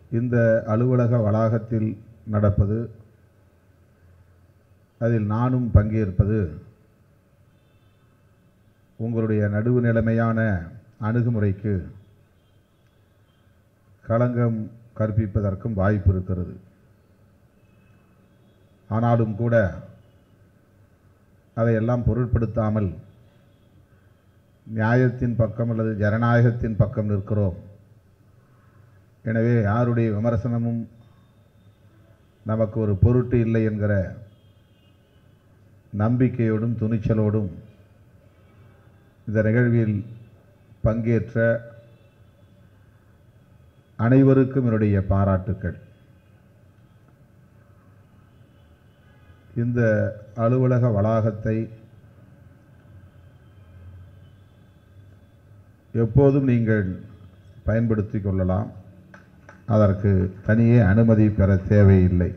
இந்த அலுவலக வளாகத்தில் நடப்பது அதில் நானும் பங்கேற்பது உங்களுடைய நடுவு நிலைமையான அணுகுமுறைக்கு களங்கம் கற்பிப்பதற்கும் வாய்ப்பு இருக்கிறது ஆனாலும் கூட அதையெல்லாம் பொருட்படுத்தாமல் நியாயத்தின் பக்கம் அல்லது ஜனநாயகத்தின் பக்கம் நிற்கிறோம் எனவே யாருடைய விமர்சனமும் நமக்கு ஒரு பொருட்டு இல்லை என்கிற நம்பிக்கையோடும் துணிச்சலோடும் இந்த நிகழ்வில் பங்கேற்ற அனைவருக்கும் என்னுடைய பாராட்டுக்கள் இந்த அலுவலக வளாகத்தை எப்போதும் நீங்கள் பயன்படுத்தி கொள்ளலாம் அதற்கு தனியே அனுமதி பெற தேவையில்லை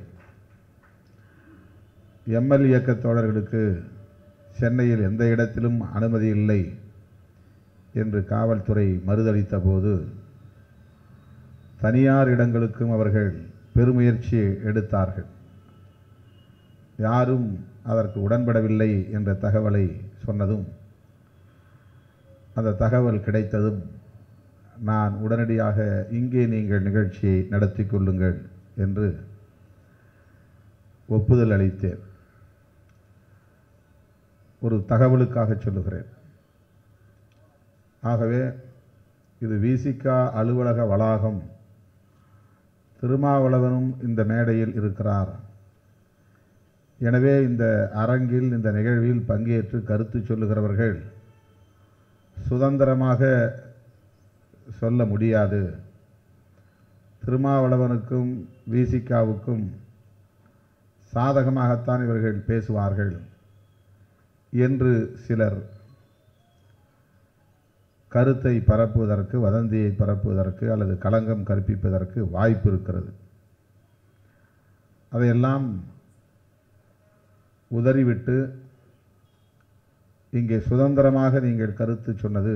எம்எல் இயக்க தோழர்களுக்கு சென்னையில் எந்த இடத்திலும் அனுமதி இல்லை என்று காவல்துறை மறுதளித்த போது தனியார் இடங்களுக்கும் அவர்கள் பெருமுயற்சி எடுத்தார்கள் யாரும் அதற்கு உடன்படவில்லை என்ற தகவலை சொன்னதும் அந்த தகவல் கிடைத்ததும் நான் உடனடியாக இங்கே நீங்கள் நிகழ்ச்சியை நடத்தி கொள்ளுங்கள் என்று ஒப்புதல் அளித்தேன் ஒரு தகவலுக்காக சொல்லுகிறேன் ஆகவே இது விசிகா அலுவலக வளாகம் திருமாவளவனும் இந்த மேடையில் இருக்கிறார் எனவே இந்த அரங்கில் இந்த நிகழ்வில் பங்கேற்று கருத்து சொல்லுகிறவர்கள் சுதந்திரமாக சொல்ல முடியாது திருமாவளவனுக்கும் விசிகாவுக்கும் சாதகமாகத்தான் இவர்கள் பேசுவார்கள் என்று சிலர் கருத்தை பரப்புவதற்கு வதந்தியை பரப்புவதற்கு அல்லது களங்கம் கற்பிப்பதற்கு வாய்ப்பு இருக்கிறது அதையெல்லாம் உதறிவிட்டு இங்கே சுதந்திரமாக நீங்கள் கருத்து சொன்னது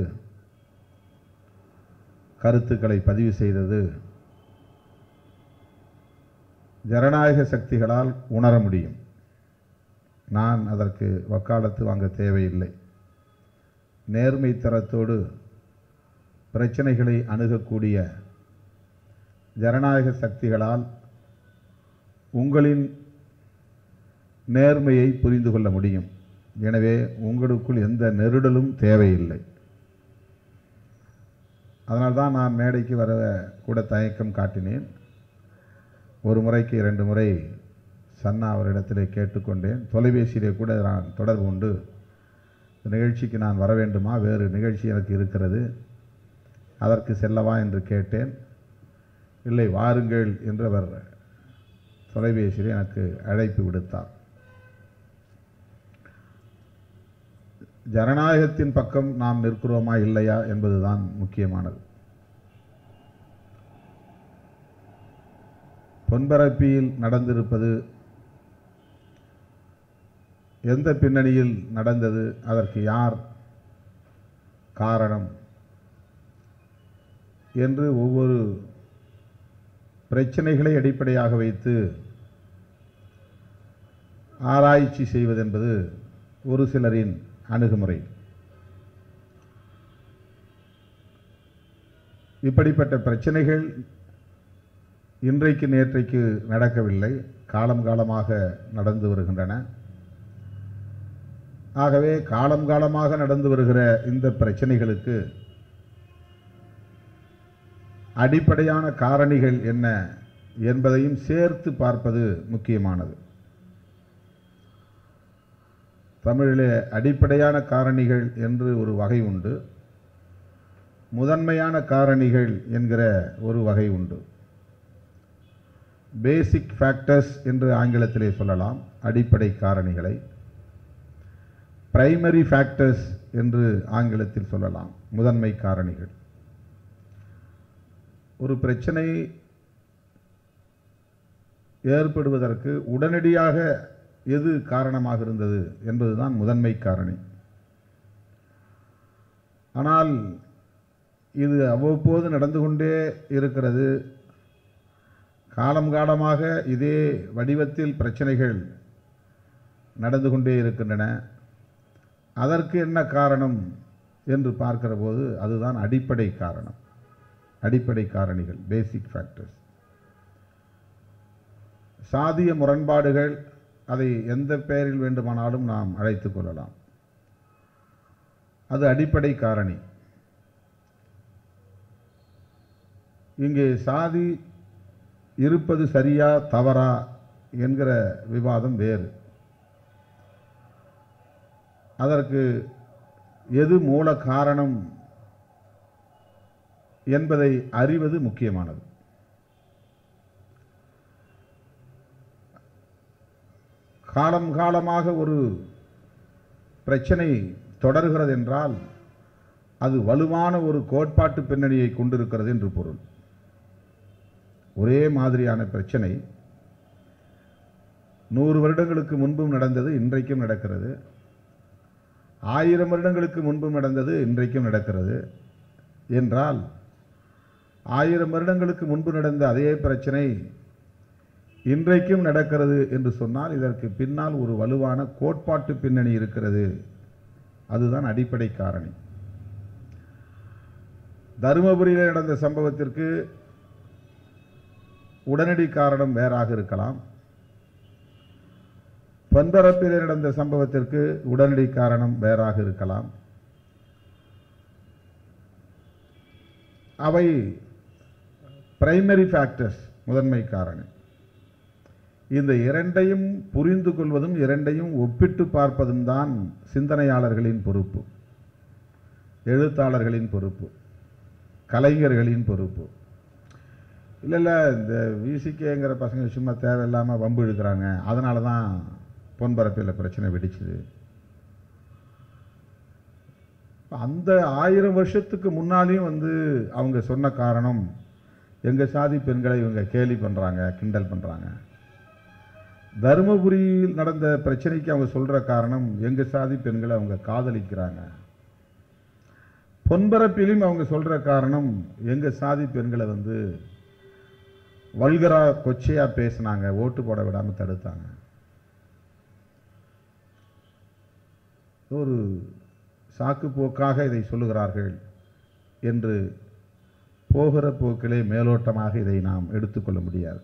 கருத்துக்களை பதிவு செய்தது ஜனநாயக சக்திகளால் உணர முடியும் நான் அதற்கு வக்காலத்து வாங்க தேவையில்லை நேர்மை தரத்தோடு பிரச்சனைகளை அணுகக்கூடிய ஜனநாயக சக்திகளால் உங்களின் நேர்மையை புரிந்து கொள்ள முடியும் எனவே உங்களுக்குள் எந்த நெருடலும் தேவையில்லை அதனால்தான் நான் மேடைக்கு வர கூட தயக்கம் காட்டினேன் ஒரு முறைக்கு இரண்டு முறை சன்னா அவரிடத்திலே கேட்டுக்கொண்டேன் தொலைபேசியிலே கூட நான் தொடர்பு உண்டு இந்த நிகழ்ச்சிக்கு நான் வர வேண்டுமா வேறு நிகழ்ச்சி எனக்கு இருக்கிறது அதற்கு செல்லவா என்று கேட்டேன் இல்லை வாருங்கள் என்று அவர் தொலைபேசியில் எனக்கு அழைப்பு விடுத்தார் ஜனநாயகத்தின் பக்கம் நாம் நிற்கிறோமா இல்லையா என்பதுதான் முக்கியமானது பொன்பரப்பியில் நடந்திருப்பது எந்த பின்னணியில் நடந்தது அதற்கு யார் காரணம் என்று ஒவ்வொரு பிரச்சனைகளை அடிப்படையாக வைத்து ஆராய்ச்சி செய்வதென்பது ஒரு சிலரின் அணுகுமுறை இப்படிப்பட்ட பிரச்சனைகள் இன்றைக்கு நேற்றைக்கு நடக்கவில்லை காலம் காலமாக நடந்து வருகின்றன ஆகவே காலம் காலமாக நடந்து வருகிற இந்த பிரச்சனைகளுக்கு அடிப்படையான காரணிகள் என்ன என்பதையும் சேர்த்து பார்ப்பது முக்கியமானது தமிழிலே அடிப்படையான காரணிகள் என்று ஒரு வகை உண்டு முதன்மையான காரணிகள் என்கிற ஒரு வகை உண்டு பேசிக் ஃபேக்டர்ஸ் என்று ஆங்கிலத்திலே சொல்லலாம் அடிப்படை காரணிகளை பிரைமரி ஃபேக்டர்ஸ் என்று ஆங்கிலத்தில் சொல்லலாம் முதன்மை காரணிகள் ஒரு பிரச்சனை ஏற்படுவதற்கு உடனடியாக எது காரணமாக இருந்தது என்பதுதான் முதன்மை காரணி ஆனால் இது அவ்வப்போது நடந்து கொண்டே இருக்கிறது காலம் காலமாக இதே வடிவத்தில் பிரச்சனைகள் நடந்து கொண்டே இருக்கின்றன அதற்கு என்ன காரணம் என்று பார்க்கிற போது அதுதான் அடிப்படை காரணம் அடிப்படை காரணிகள் பேசிக் ஃபேக்டர்ஸ் சாதிய முரண்பாடுகள் அதை எந்த பெயரில் வேண்டுமானாலும் நாம் அழைத்துக் கொள்ளலாம் அது அடிப்படை காரணி இங்கே சாதி இருப்பது சரியா தவறா என்கிற விவாதம் வேறு அதற்கு எது மூல காரணம் என்பதை அறிவது முக்கியமானது காலம் காலமாக ஒரு பிரச்சனை தொடர்கிறது என்றால் அது வலுவான ஒரு கோட்பாட்டு பின்னணியை கொண்டிருக்கிறது என்று பொருள் ஒரே மாதிரியான பிரச்சனை நூறு வருடங்களுக்கு முன்பும் நடந்தது இன்றைக்கும் நடக்கிறது ஆயிரம் வருடங்களுக்கு முன்பும் நடந்தது இன்றைக்கும் நடக்கிறது என்றால் ஆயிரம் வருடங்களுக்கு முன்பு நடந்த அதே பிரச்சனை இன்றைக்கும் நடக்கிறது என்று சொன்னால் இதற்கு பின்னால் ஒரு வலுவான கோட்பாட்டு பின்னணி இருக்கிறது அதுதான் அடிப்படை காரணி தருமபுரியில் நடந்த சம்பவத்திற்கு உடனடி காரணம் வேறாக இருக்கலாம் பன்பரப்பில் நடந்த சம்பவத்திற்கு உடனடி காரணம் வேறாக இருக்கலாம் அவை பிரைமரி ஃபேக்டர்ஸ் முதன்மை காரணி இந்த இரண்டையும் புரிந்து கொள்வதும் இரண்டையும் ஒப்பிட்டு பார்ப்பதும் தான் சிந்தனையாளர்களின் பொறுப்பு எழுத்தாளர்களின் பொறுப்பு கலைஞர்களின் பொறுப்பு இல்லை இல்லை இந்த விசிகேங்கிற பசங்க சும்மா தேவையில்லாமல் வம்பு இழுக்கிறாங்க அதனால தான் பொன்பரப்பில் பிரச்சனை வெடிச்சுது அந்த ஆயிரம் வருஷத்துக்கு முன்னாலேயும் வந்து அவங்க சொன்ன காரணம் எங்கள் சாதி பெண்களை இவங்க கேலி பண்ணுறாங்க கிண்டல் பண்ணுறாங்க தருமபுரியில் நடந்த பிரச்சனைக்கு அவங்க சொல்கிற காரணம் எங்கள் சாதி பெண்களை அவங்க காதலிக்கிறாங்க பொன்பரப்பிலும் அவங்க சொல்கிற காரணம் எங்கள் சாதி பெண்களை வந்து வல்கரா கொச்சையாக பேசினாங்க ஓட்டு போட விடாமல் தடுத்தாங்க ஒரு சாக்கு போக்காக இதை சொல்லுகிறார்கள் என்று போகிற போக்கிலே மேலோட்டமாக இதை நாம் எடுத்துக்கொள்ள முடியாது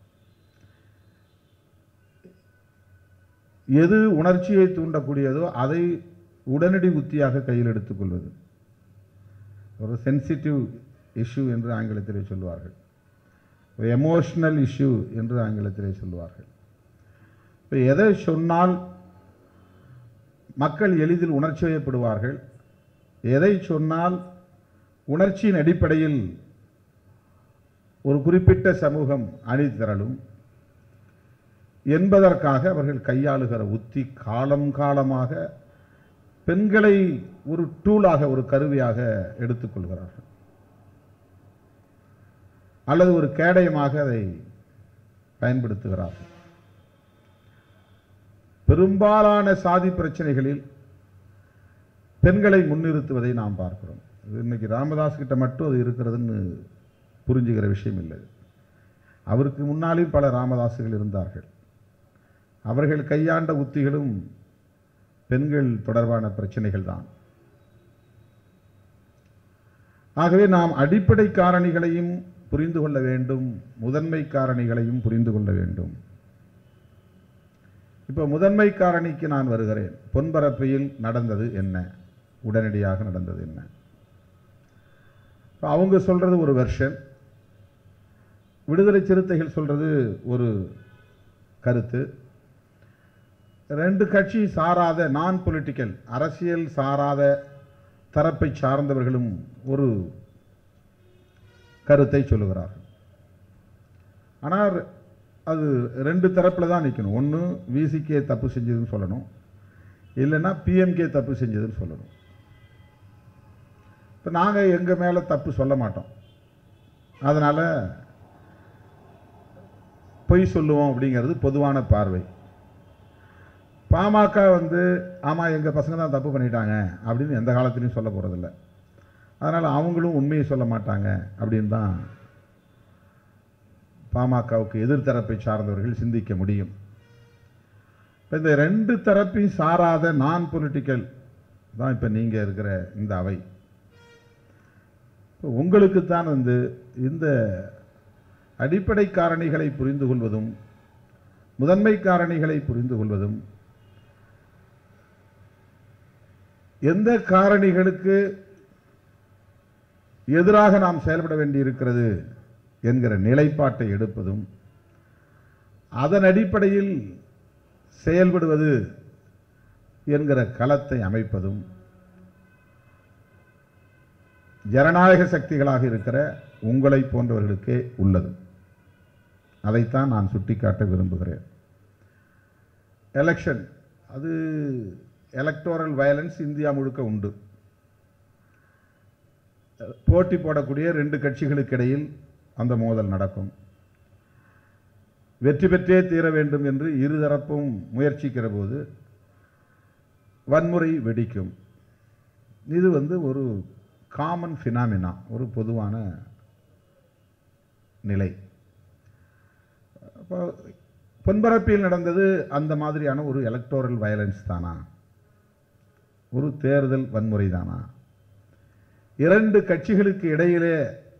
எது உணர்ச்சியை தூண்டக்கூடியதோ அதை உடனடி உத்தியாக கையில் எடுத்துக்கொள்வது ஒரு சென்சிட்டிவ் இஷ்யூ என்று ஆங்கிலத்திலே சொல்வார்கள் ஒரு எமோஷனல் இஷ்யூ என்று ஆங்கிலத்திலே சொல்வார்கள் இப்போ எதை சொன்னால் மக்கள் எளிதில் உணர்ச்சி வயப்படுவார்கள் எதை சொன்னால் உணர்ச்சியின் அடிப்படையில் ஒரு குறிப்பிட்ட சமூகம் அணி திரளும் என்பதற்காக அவர்கள் கையாளுகிற உத்தி காலம் காலமாக பெண்களை ஒரு டூலாக ஒரு கருவியாக எடுத்துக்கொள்கிறார்கள் அல்லது ஒரு கேடயமாக அதை பயன்படுத்துகிறார்கள் பெரும்பாலான சாதி பிரச்சனைகளில் பெண்களை முன்னிறுத்துவதை நாம் பார்க்கிறோம் இது இன்னைக்கு ராமதாஸ் கிட்ட மட்டும் அது இருக்கிறதுன்னு புரிஞ்சுக்கிற விஷயம் இல்லை அவருக்கு முன்னாலும் பல ராமதாசுகள் இருந்தார்கள் அவர்கள் கையாண்ட உத்திகளும் பெண்கள் தொடர்பான பிரச்சனைகள் தான் ஆகவே நாம் அடிப்படை காரணிகளையும் புரிந்து கொள்ள வேண்டும் முதன்மை காரணிகளையும் புரிந்து கொள்ள வேண்டும் இப்போ முதன்மை காரணிக்கு நான் வருகிறேன் பொன்பரப்பையில் நடந்தது என்ன உடனடியாக நடந்தது என்ன இப்ப அவங்க சொல்றது ஒரு வெர்ஷன் விடுதலை சிறுத்தைகள் சொல்றது ஒரு கருத்து ரெண்டு கட்சி சாராத நான் பொலிட்டிக்கல் அரசியல் சாராத தரப்பை சார்ந்தவர்களும் ஒரு கருத்தை சொல்லுகிறார்கள் ஆனால் அது ரெண்டு தரப்பில் தான் நிற்கணும் ஒன்று விசிகே தப்பு செஞ்சதுன்னு சொல்லணும் இல்லைன்னா பிஎம்கே தப்பு செஞ்சதுன்னு சொல்லணும் இப்போ நாங்கள் எங்கள் மேலே தப்பு சொல்ல மாட்டோம் அதனால் பொய் சொல்லுவோம் அப்படிங்கிறது பொதுவான பார்வை பாமக வந்து ஆமாம் எங்கள் பசங்க தான் தப்பு பண்ணிட்டாங்க அப்படின்னு எந்த காலத்துலையும் சொல்ல போகிறதில்ல அதனால் அவங்களும் உண்மையை சொல்ல மாட்டாங்க அப்படின்னு தான் பாமகவுக்கு எதிர்த்தரப்பை சார்ந்தவர்கள் சிந்திக்க முடியும் இப்ப இந்த ரெண்டு தரப்பையும் சாராத நான் பொலிட்டிக்கல் தான் இப்போ நீங்கள் இருக்கிற இந்த அவை இப்ப உங்களுக்குத்தான் வந்து இந்த அடிப்படை காரணிகளை புரிந்து கொள்வதும் முதன்மை காரணிகளை புரிந்து கொள்வதும் எந்த காரணிகளுக்கு எதிராக நாம் செயல்பட வேண்டியிருக்கிறது என்கிற நிலைப்பாட்டை எடுப்பதும் அதன் அடிப்படையில் செயல்படுவது என்கிற களத்தை அமைப்பதும் ஜனநாயக சக்திகளாக இருக்கிற உங்களை போன்றவர்களுக்கே உள்ளது அதைத்தான் நான் சுட்டிக்காட்ட விரும்புகிறேன் எலெக்ஷன் அது எலக்டோரல் வயலன்ஸ் இந்தியா முழுக்க உண்டு போட்டி போடக்கூடிய ரெண்டு கட்சிகளுக்கு இடையில் அந்த மோதல் நடக்கும் வெற்றி பெற்றே தீர வேண்டும் என்று இருதரப்பும் முயற்சிக்கிற போது வன்முறை வெடிக்கும் இது வந்து ஒரு காமன் ஃபினாமினா ஒரு பொதுவான நிலை அப்போ பொன்பரப்பில் நடந்தது அந்த மாதிரியான ஒரு எலக்டோரல் வயலன்ஸ் தானா ஒரு தேர்தல் வன்முறை தானா இரண்டு கட்சிகளுக்கு இடையிலே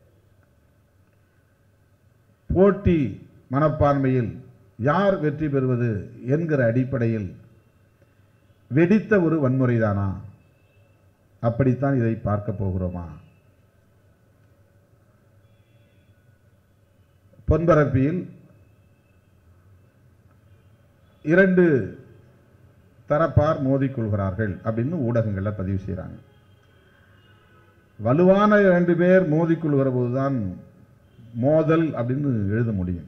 போட்டி மனப்பான்மையில் யார் வெற்றி பெறுவது என்கிற அடிப்படையில் வெடித்த ஒரு வன்முறைதானா அப்படித்தான் இதை பார்க்க போகிறோமா பொன்பரப்பியில் இரண்டு தரப்பார் மோதிக்கொள்கிறார்கள் அப்படின்னு ஊடகங்களில் பதிவு செய்கிறாங்க வலுவான இரண்டு பேர் மோதிக்கொள்கிற போதுதான் மோதல் அப்படின்னு எழுத முடியும்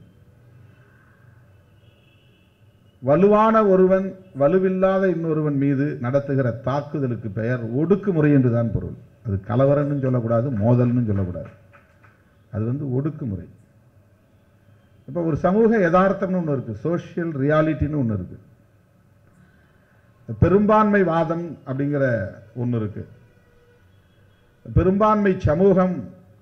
வலுவான ஒருவன் வலுவில்லாத இன்னொருவன் மீது நடத்துகிற தாக்குதலுக்கு பெயர் ஒடுக்குமுறை என்றுதான் பொருள் அது கலவரம்னு சொல்லக்கூடாது மோதல்னு சொல்லக்கூடாது அது வந்து ஒடுக்குமுறை இப்போ ஒரு சமூக யதார்த்தம்னு ஒன்று இருக்கு சோஷியல் ரியாலிட்டின்னு ஒன்று இருக்கு பெரும்பான்மை வாதம் அப்படிங்கிற ஒன்று இருக்கு பெரும்பான்மை சமூகம்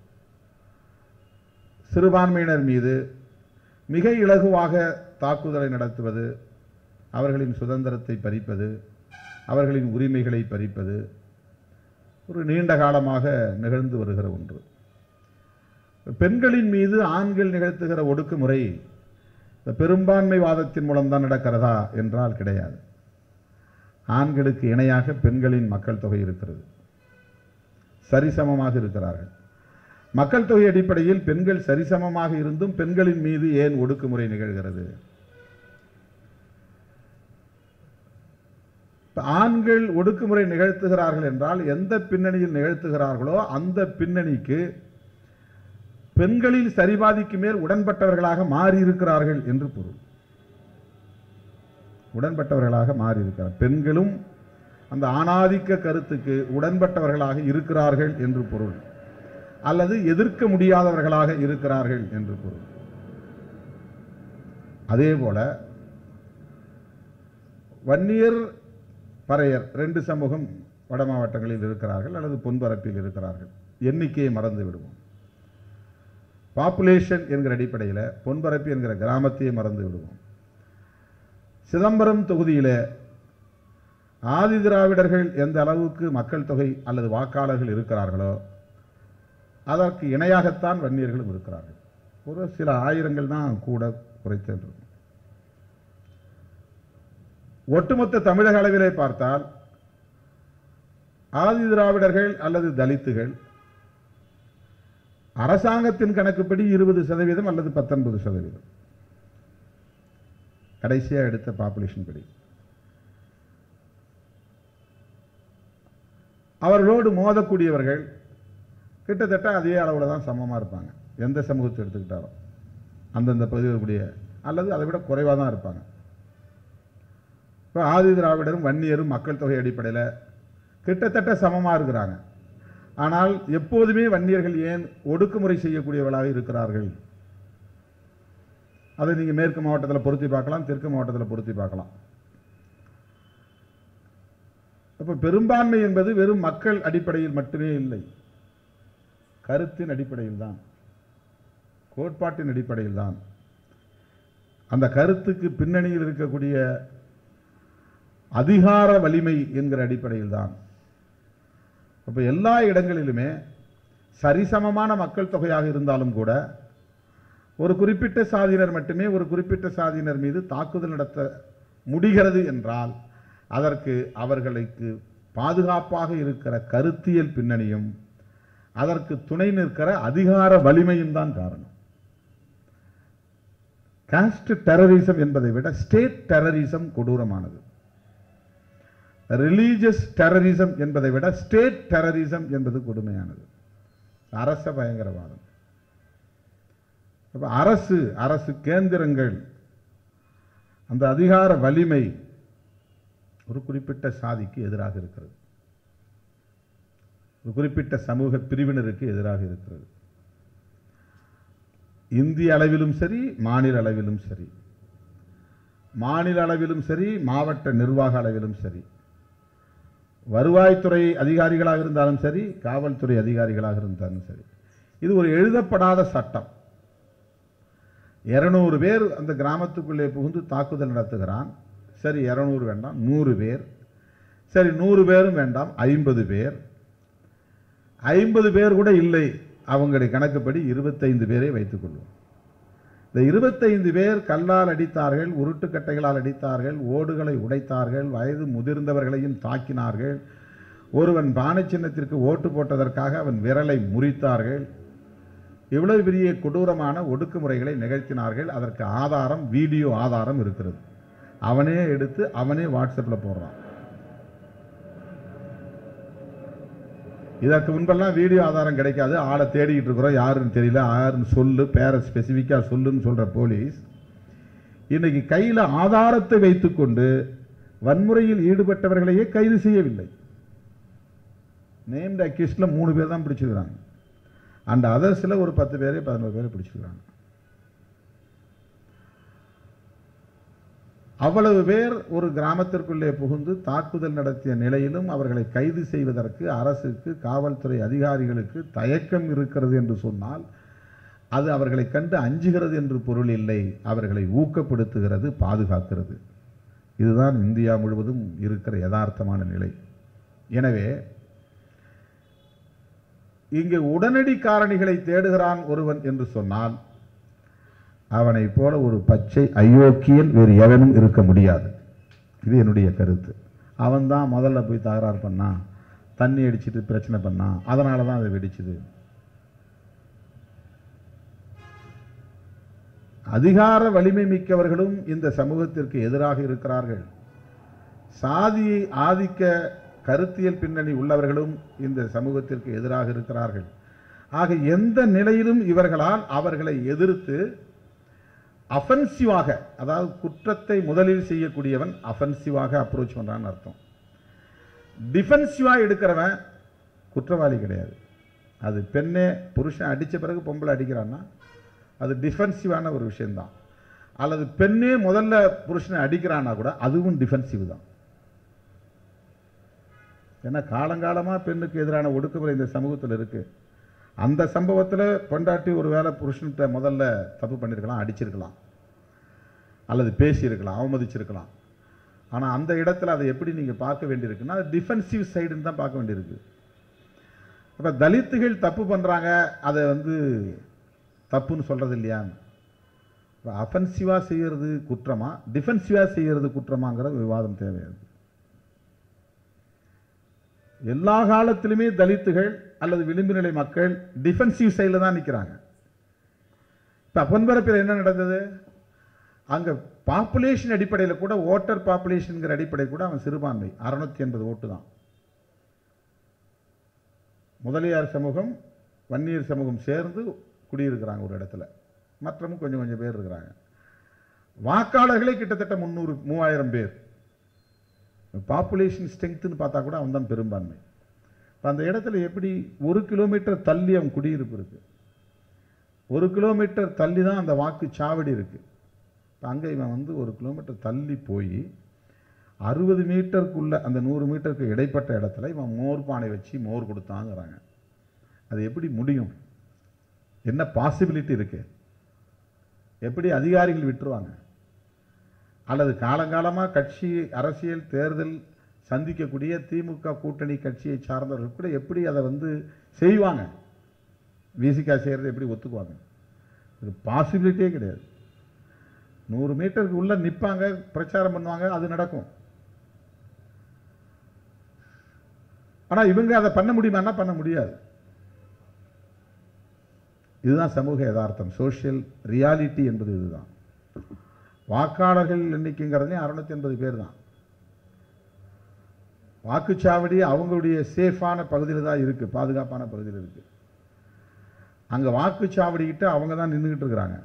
சிறுபான்மையினர் மீது மிக இலகுவாக தாக்குதலை நடத்துவது அவர்களின் சுதந்திரத்தை பறிப்பது அவர்களின் உரிமைகளை பறிப்பது ஒரு நீண்ட காலமாக நிகழ்ந்து வருகிற ஒன்று பெண்களின் மீது ஆண்கள் நிகழ்த்துகிற ஒடுக்குமுறை இந்த பெரும்பான்மை வாதத்தின் மூலம்தான் நடக்கிறதா என்றால் கிடையாது ஆண்களுக்கு இணையாக பெண்களின் மக்கள் தொகை இருக்கிறது சரிசமமாக இருக்கிறார்கள் மக்கள் தொகை அடிப்படையில் பெண்கள் சரிசமமாக இருந்தும் பெண்களின் மீது ஏன் ஒடுக்குமுறை நிகழ்கிறது இப்ப ஆண்கள் ஒடுக்குமுறை நிகழ்த்துகிறார்கள் என்றால் எந்த பின்னணியில் நிகழ்த்துகிறார்களோ அந்த பின்னணிக்கு பெண்களில் சரிபாதிக்கு மேல் உடன்பட்டவர்களாக மாறி இருக்கிறார்கள் என்று பொருள் உடன்பட்டவர்களாக மாறி இருக்கிறார் பெண்களும் அந்த ஆணாதிக்க கருத்துக்கு உடன்பட்டவர்களாக இருக்கிறார்கள் என்று பொருள் அல்லது எதிர்க்க முடியாதவர்களாக இருக்கிறார்கள் என்று பொருள் அதே போல வன்னியர் பறையர் ரெண்டு சமூகம் வட மாவட்டங்களில் இருக்கிறார்கள் அல்லது பொன்பரப்பில் இருக்கிறார்கள் எண்ணிக்கையை மறந்து விடுவோம் பாப்புலேஷன் என்கிற அடிப்படையில் பொன்பரப்பி என்கிற கிராமத்தையே மறந்து விடுவோம் சிதம்பரம் தொகுதியில் ஆதி திராவிடர்கள் எந்த அளவுக்கு மக்கள் தொகை அல்லது வாக்காளர்கள் இருக்கிறார்களோ அதற்கு இணையாகத்தான் வன்னியர்களும் இருக்கிறார்கள் ஒரு சில ஆயிரங்கள் தான் கூட குறைத்தல் ஒட்டுமொத்த தமிழக அளவிலே பார்த்தால் ஆதி திராவிடர்கள் அல்லது தலித்துகள் அரசாங்கத்தின் கணக்குப்படி இருபது சதவீதம் அல்லது பத்தொன்பது சதவீதம் கடைசியாக எடுத்த பாப்புலேஷன் படி அவர்களோடு மோதக்கூடியவர்கள் கிட்டத்தட்ட அதே அளவில் தான் சமமாக இருப்பாங்க எந்த சமூகத்தை எடுத்துக்கிட்டாலும் அந்தந்த பகுதியில் கூடிய அல்லது அதை விட குறைவாக தான் இருப்பாங்க இப்போ ஆதி திராவிடரும் வன்னியரும் மக்கள் தொகை அடிப்படையில் கிட்டத்தட்ட சமமாக இருக்கிறாங்க ஆனால் எப்போதுமே வன்னியர்கள் ஏன் ஒடுக்குமுறை செய்யக்கூடியவர்களாக இருக்கிறார்கள் அதை நீங்கள் மேற்கு மாவட்டத்தில் பொருத்தி பார்க்கலாம் தெற்கு மாவட்டத்தில் பொருத்தி பார்க்கலாம் அப்போ பெரும்பான்மை என்பது வெறும் மக்கள் அடிப்படையில் மட்டுமே இல்லை கருத்தின் அடிப்படையில் தான் கோட்பாட்டின் அடிப்படையில் தான் அந்த கருத்துக்கு பின்னணியில் இருக்கக்கூடிய அதிகார வலிமை என்கிற அடிப்படையில் தான் அப்போ எல்லா இடங்களிலுமே சரிசமமான மக்கள் தொகையாக இருந்தாலும் கூட ஒரு குறிப்பிட்ட சாதியினர் மட்டுமே ஒரு குறிப்பிட்ட சாதியினர் மீது தாக்குதல் நடத்த முடிகிறது என்றால் அதற்கு அவர்களுக்கு பாதுகாப்பாக இருக்கிற கருத்தியல் பின்னணியும் அதற்கு துணை நிற்கிற அதிகார வலிமையும் தான் காரணம் காஸ்ட் டெரரிசம் என்பதை விட ஸ்டேட் டெரரிசம் கொடூரமானது ரிலீஜியஸ் டெரரிசம் என்பதை விட ஸ்டேட் டெரரிசம் என்பது கொடுமையானது அரச பயங்கரவாதம் அப்ப அரசு அரசு கேந்திரங்கள் அந்த அதிகார வலிமை ஒரு குறிப்பிட்ட சாதிக்கு எதிராக இருக்கிறது ஒரு குறிப்பிட்ட சமூக பிரிவினருக்கு எதிராக இருக்கிறது இந்திய அளவிலும் சரி மாநில அளவிலும் சரி மாநில அளவிலும் சரி மாவட்ட நிர்வாக அளவிலும் சரி வருவாய்த்துறை அதிகாரிகளாக இருந்தாலும் சரி காவல்துறை அதிகாரிகளாக இருந்தாலும் சரி இது ஒரு எழுதப்படாத சட்டம் இருநூறு பேர் அந்த கிராமத்துக்குள்ளே புகுந்து தாக்குதல் நடத்துகிறான் சரி இருநூறு வேண்டாம் நூறு பேர் சரி நூறு பேரும் வேண்டாம் ஐம்பது பேர் ஐம்பது பேர் கூட இல்லை அவங்களுடைய கணக்குப்படி இருபத்தைந்து பேரை வைத்துக்கொள்வோம் இந்த இருபத்தைந்து பேர் கல்லால் அடித்தார்கள் உருட்டுக்கட்டைகளால் அடித்தார்கள் ஓடுகளை உடைத்தார்கள் வயது முதிர்ந்தவர்களையும் தாக்கினார்கள் ஒருவன் பானை சின்னத்திற்கு ஓட்டு போட்டதற்காக அவன் விரலை முறித்தார்கள் இவ்வளவு பெரிய கொடூரமான ஒடுக்குமுறைகளை நிகழ்த்தினார்கள் அதற்கு ஆதாரம் வீடியோ ஆதாரம் இருக்கிறது அவனே எடுத்து அவனே வாட்ஸ்அப்பில் போடுறான் இதற்கு முன்பெல்லாம் வீடியோ ஆதாரம் கிடைக்காது ஆளை தேடிக்கிட்டு இருக்கிறோம் யாருன்னு தெரியல யாருன்னு சொல்லு பேரை ஸ்பெசிஃபிக்காக சொல்லுன்னு சொல்கிற போலீஸ் இன்னைக்கு கையில் ஆதாரத்தை வைத்துக்கொண்டு வன்முறையில் ஈடுபட்டவர்களையே கைது செய்யவில்லை நேம்ட் அக்யூஸ்டில் மூணு பேர் தான் பிடிச்சிருக்கிறாங்க அண்ட் அதர்ஸில் ஒரு பத்து பேரை பதினோரு பேரை பிடிச்சிருக்கிறாங்க அவ்வளவு பேர் ஒரு கிராமத்திற்குள்ளே புகுந்து தாக்குதல் நடத்திய நிலையிலும் அவர்களை கைது செய்வதற்கு அரசுக்கு காவல்துறை அதிகாரிகளுக்கு தயக்கம் இருக்கிறது என்று சொன்னால் அது அவர்களை கண்டு அஞ்சுகிறது என்று பொருள் இல்லை அவர்களை ஊக்கப்படுத்துகிறது பாதுகாக்கிறது இதுதான் இந்தியா முழுவதும் இருக்கிற யதார்த்தமான நிலை எனவே இங்கு உடனடி காரணிகளை தேடுகிறான் ஒருவன் என்று சொன்னால் அவனைப் போல ஒரு பச்சை அயோக்கியன் வேறு எவனும் இருக்க முடியாது இது என்னுடைய கருத்து அவன் தான் முதல்ல போய் தகராறு பண்ணான் தண்ணி அடிச்சிட்டு பிரச்சனை பண்ணான் அதனால தான் அது வெடிச்சுது அதிகார வலிமை மிக்கவர்களும் இந்த சமூகத்திற்கு எதிராக இருக்கிறார்கள் சாதி ஆதிக்க கருத்தியல் பின்னணி உள்ளவர்களும் இந்த சமூகத்திற்கு எதிராக இருக்கிறார்கள் ஆக எந்த நிலையிலும் இவர்களால் அவர்களை எதிர்த்து அஃபென்சிவாக அதாவது குற்றத்தை முதலில் செய்யக்கூடியவன் அஃபென்சிவாக அப்ரோச் பண்றான்னு அர்த்தம் டிஃபென்சிவாக எடுக்கிறவன் குற்றவாளி கிடையாது அது பெண்ணே புருஷன் அடித்த பிறகு பொம்பளை அடிக்கிறான்னா அது டிஃபென்சிவான ஒரு விஷயம்தான் அல்லது பெண்ணே முதல்ல புருஷனை அடிக்கிறான்னா கூட அதுவும் டிஃபென்சிவ் தான் ஏன்னா காலங்காலமாக பெண்ணுக்கு எதிரான ஒடுக்குமுறை இந்த சமூகத்தில் இருக்கு அந்த சம்பவத்தில் பொண்டாட்டி ஒரு வேளை புருஷன்கிட்ட முதல்ல தப்பு பண்ணியிருக்கலாம் அடிச்சிருக்கலாம் அல்லது பேசியிருக்கலாம் அவமதிச்சிருக்கலாம் ஆனால் அந்த இடத்துல அதை எப்படி நீங்கள் பார்க்க வேண்டியிருக்குன்னா அது டிஃபென்சிவ் சைடுன்னு தான் பார்க்க வேண்டியிருக்கு அப்போ தலித்துகள் தப்பு பண்ணுறாங்க அதை வந்து தப்புன்னு சொல்கிறது இல்லையா இப்போ அஃபென்சிவாக செய்கிறது குற்றமா டிஃபென்சிவாக செய்கிறது குற்றமாங்கிற விவாதம் தேவையாது எல்லா காலத்திலுமே தலித்துகள் அல்லது விளிம்பு நிலை மக்கள் டிஃபென்சிவ் சைடில் தான் நிற்கிறாங்க இப்போ பொன்பரப்பில் என்ன நடந்தது அங்கே பாப்புலேஷன் அடிப்படையில் கூட ஓட்டர் பாப்புலேஷன்ங்கிற அடிப்படை கூட அவன் சிறுபான்மை அறுநூத்தி எண்பது ஓட்டு தான் முதலியார் சமூகம் வன்னியர் சமூகம் சேர்ந்து குடியிருக்கிறாங்க ஒரு இடத்துல மற்றமும் கொஞ்சம் கொஞ்சம் பேர் இருக்கிறாங்க வாக்காளர்களே கிட்டத்தட்ட முந்நூறு மூவாயிரம் பேர் பாப்புலேஷன் ஸ்ட்ரென்த்துன்னு பார்த்தா கூட அவன் தான் பெரும்பான்மை இப்போ அந்த இடத்துல எப்படி ஒரு கிலோமீட்டர் தள்ளி அவன் குடியிருப்பு இருக்கு ஒரு கிலோமீட்டர் தள்ளி தான் அந்த வாக்கு சாவடி இருக்கு இப்போ அங்கே இவன் வந்து ஒரு கிலோமீட்டர் தள்ளி போய் அறுபது மீட்டருக்குள்ள அந்த நூறு மீட்டருக்கு இடைப்பட்ட இடத்துல இவன் மோர் பானை வச்சு மோர் கொடுத்தாங்கிறாங்க அது எப்படி முடியும் என்ன பாசிபிலிட்டி இருக்கு எப்படி அதிகாரிகள் விட்டுருவாங்க அல்லது காலங்காலமாக கட்சி அரசியல் தேர்தல் சந்திக்கக்கூடிய திமுக கூட்டணி கட்சியை சார்ந்தவர்கள் கூட எப்படி அதை வந்து செய்வாங்க விசிகா செய்கிறத எப்படி ஒத்துக்குவாங்க இது பாசிபிலிட்டியே கிடையாது நூறு மீட்டருக்கு உள்ள நிற்பாங்க பிரச்சாரம் பண்ணுவாங்க அது நடக்கும் ஆனால் இவங்க அதை பண்ண முடியுமான்னா பண்ண முடியாது இதுதான் சமூக யதார்த்தம் சோஷியல் ரியாலிட்டி என்பது இதுதான் வாக்காளர்கள் எண்ணிக்கைங்கிறதுலையும் அறுநூத்தி எண்பது பேர் தான் வாக்குச்சாவடி அவங்களுடைய சேஃபான பகுதியில் தான் இருக்கு பாதுகாப்பான பகுதியில் இருக்கு அங்க வாக்குச்சாவடிக்கிட்ட அவங்க தான் நின்றுக்கிட்டு இருக்கிறாங்க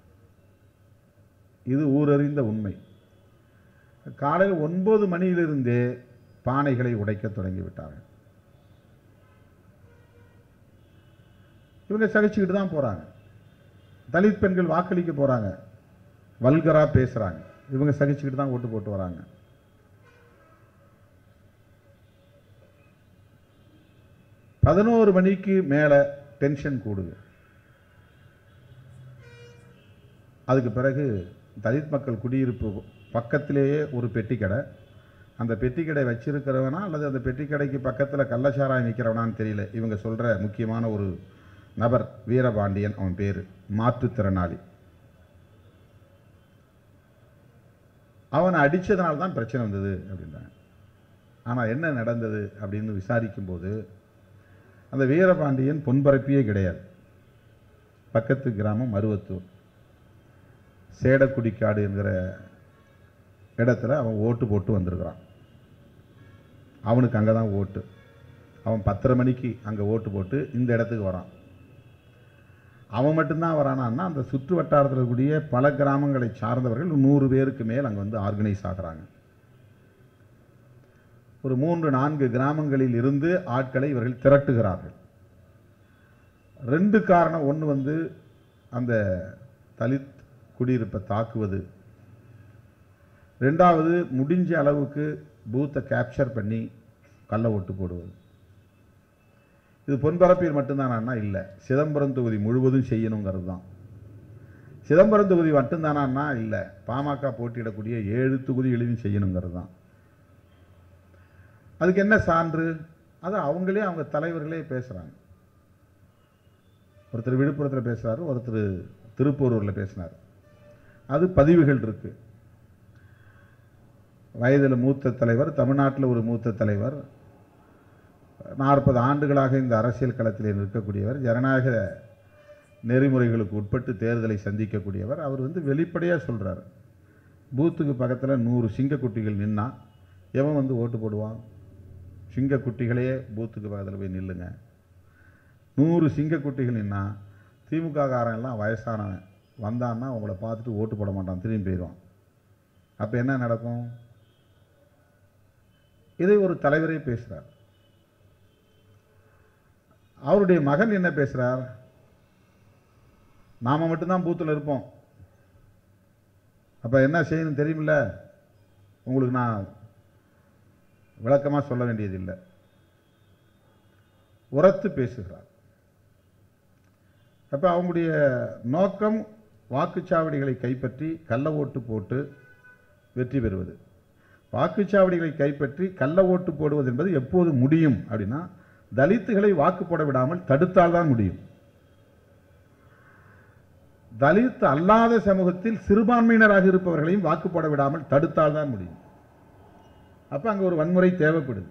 இது ஊரறிந்த உண்மை காலையில் ஒன்பது மணியிலிருந்தே பானைகளை உடைக்க தொடங்கி விட்டார்கள் இவங்க சகிச்சுக்கிட்டு தான் போறாங்க தலித் பெண்கள் வாக்களிக்க போறாங்க வல்கரா பேசுறாங்க இவங்க சகிச்சுக்கிட்டு தான் ஓட்டு போட்டு வராங்க பதினோரு மணிக்கு மேல டென்ஷன் கூடுது அதுக்கு பிறகு தலித் மக்கள் குடியிருப்பு பக்கத்திலேயே ஒரு பெட்டி கடை அந்த பெட்டி கடை வச்சிருக்கிறவனா அல்லது அந்த பெட்டி கடைக்கு பக்கத்தில் கள்ளச்சாராயம் விற்கிறவனான்னு தெரியல இவங்க சொல்ற முக்கியமான ஒரு நபர் வீரபாண்டியன் அவன் பேர் மாற்றுத்திறனாளி அவனை அடித்ததுனால தான் பிரச்சனை வந்தது அப்படின்றாங்க ஆனால் என்ன நடந்தது அப்படின்னு விசாரிக்கும்போது அந்த வீரபாண்டியன் பொன்பரப்பியே கிடையாது பக்கத்து கிராமம் மருவத்தூர் சேடக்குடிக்காடு என்கிற இடத்துல அவன் ஓட்டு போட்டு வந்திருக்கிறான் அவனுக்கு அங்கே தான் ஓட்டு அவன் பத்தரை மணிக்கு அங்கே ஓட்டு போட்டு இந்த இடத்துக்கு வரான் அவன் மட்டும்தான் வரானான்னா அந்த சுற்று வட்டாரத்தில் இருக்கக்கூடிய பல கிராமங்களை சார்ந்தவர்கள் நூறு பேருக்கு மேல் அங்கே வந்து ஆர்கனைஸ் ஆகுறாங்க ஒரு மூன்று நான்கு கிராமங்களில் இருந்து ஆட்களை இவர்கள் திரட்டுகிறார்கள் ரெண்டு காரணம் ஒன்று வந்து அந்த தலித் குடியிருப்பை தாக்குவது ரெண்டாவது முடிஞ்ச அளவுக்கு பூத்தை கேப்சர் பண்ணி கள்ள ஓட்டு போடுவது இது பொன்பரப்பில் மட்டும்தானா இல்லை சிதம்பரம் தொகுதி முழுவதும் செய்யணுங்கிறது தான் சிதம்பரம் தொகுதி மட்டும்தானா இல்லை பாமக போட்டியிடக்கூடிய ஏழு தொகுதிகளையும் செய்யணுங்கிறது தான் அதுக்கு என்ன சான்று அது அவங்களே அவங்க தலைவர்களே பேசுகிறாங்க ஒருத்தர் விழுப்புரத்தில் பேசுகிறாரு ஒருத்தர் திருப்பூரூரில் பேசினார் அது பதிவுகள் இருக்கு வயதில் மூத்த தலைவர் தமிழ்நாட்டில் ஒரு மூத்த தலைவர் நாற்பது ஆண்டுகளாக இந்த அரசியல் களத்தில் நிற்கக்கூடியவர் ஜனநாயக நெறிமுறைகளுக்கு உட்பட்டு தேர்தலை சந்திக்கக்கூடியவர் அவர் வந்து வெளிப்படையாக சொல்றார் பூத்துக்கு பக்கத்தில் நூறு சிங்கக்குட்டிகள் நின்னா எவன் வந்து ஓட்டு போடுவான் சிங்கக்குட்டிகளே பூத்துக்கு பக்கத்தில் போய் நில்லுங்க நூறு சிங்கக்குட்டிகள் நின்னா திமுக காரன் எல்லாம் வயசானவன் வந்தான்னா உங்களை பார்த்துட்டு ஓட்டு போட மாட்டான் திரும்பி போயிடுவான் அப்போ என்ன நடக்கும் இதை ஒரு தலைவரே பேசுகிறார் அவருடைய மகன் என்ன பேசுறார் நாம மட்டும்தான் பூத்தில் இருப்போம் அப்ப என்ன செய்யணும் தெரியுமில்ல உங்களுக்கு நான் விளக்கமா சொல்ல வேண்டியதில்லை உரத்து பேசுகிறார் அப்ப அவங்களுடைய நோக்கம் வாக்குச்சாவடிகளை கைப்பற்றி கள்ள ஓட்டு போட்டு வெற்றி பெறுவது வாக்குச்சாவடிகளை கைப்பற்றி கள்ள ஓட்டு போடுவது என்பது எப்போது முடியும் அப்படின்னா தலித்துகளை வாக்கு போட விடாமல் தடுத்தால்தான் முடியும் தலித் அல்லாத சமூகத்தில் சிறுபான்மையினராக இருப்பவர்களையும் வாக்கு போட விடாமல் தடுத்தால்தான் முடியும் அப்ப அங்க ஒரு வன்முறை தேவைப்படுது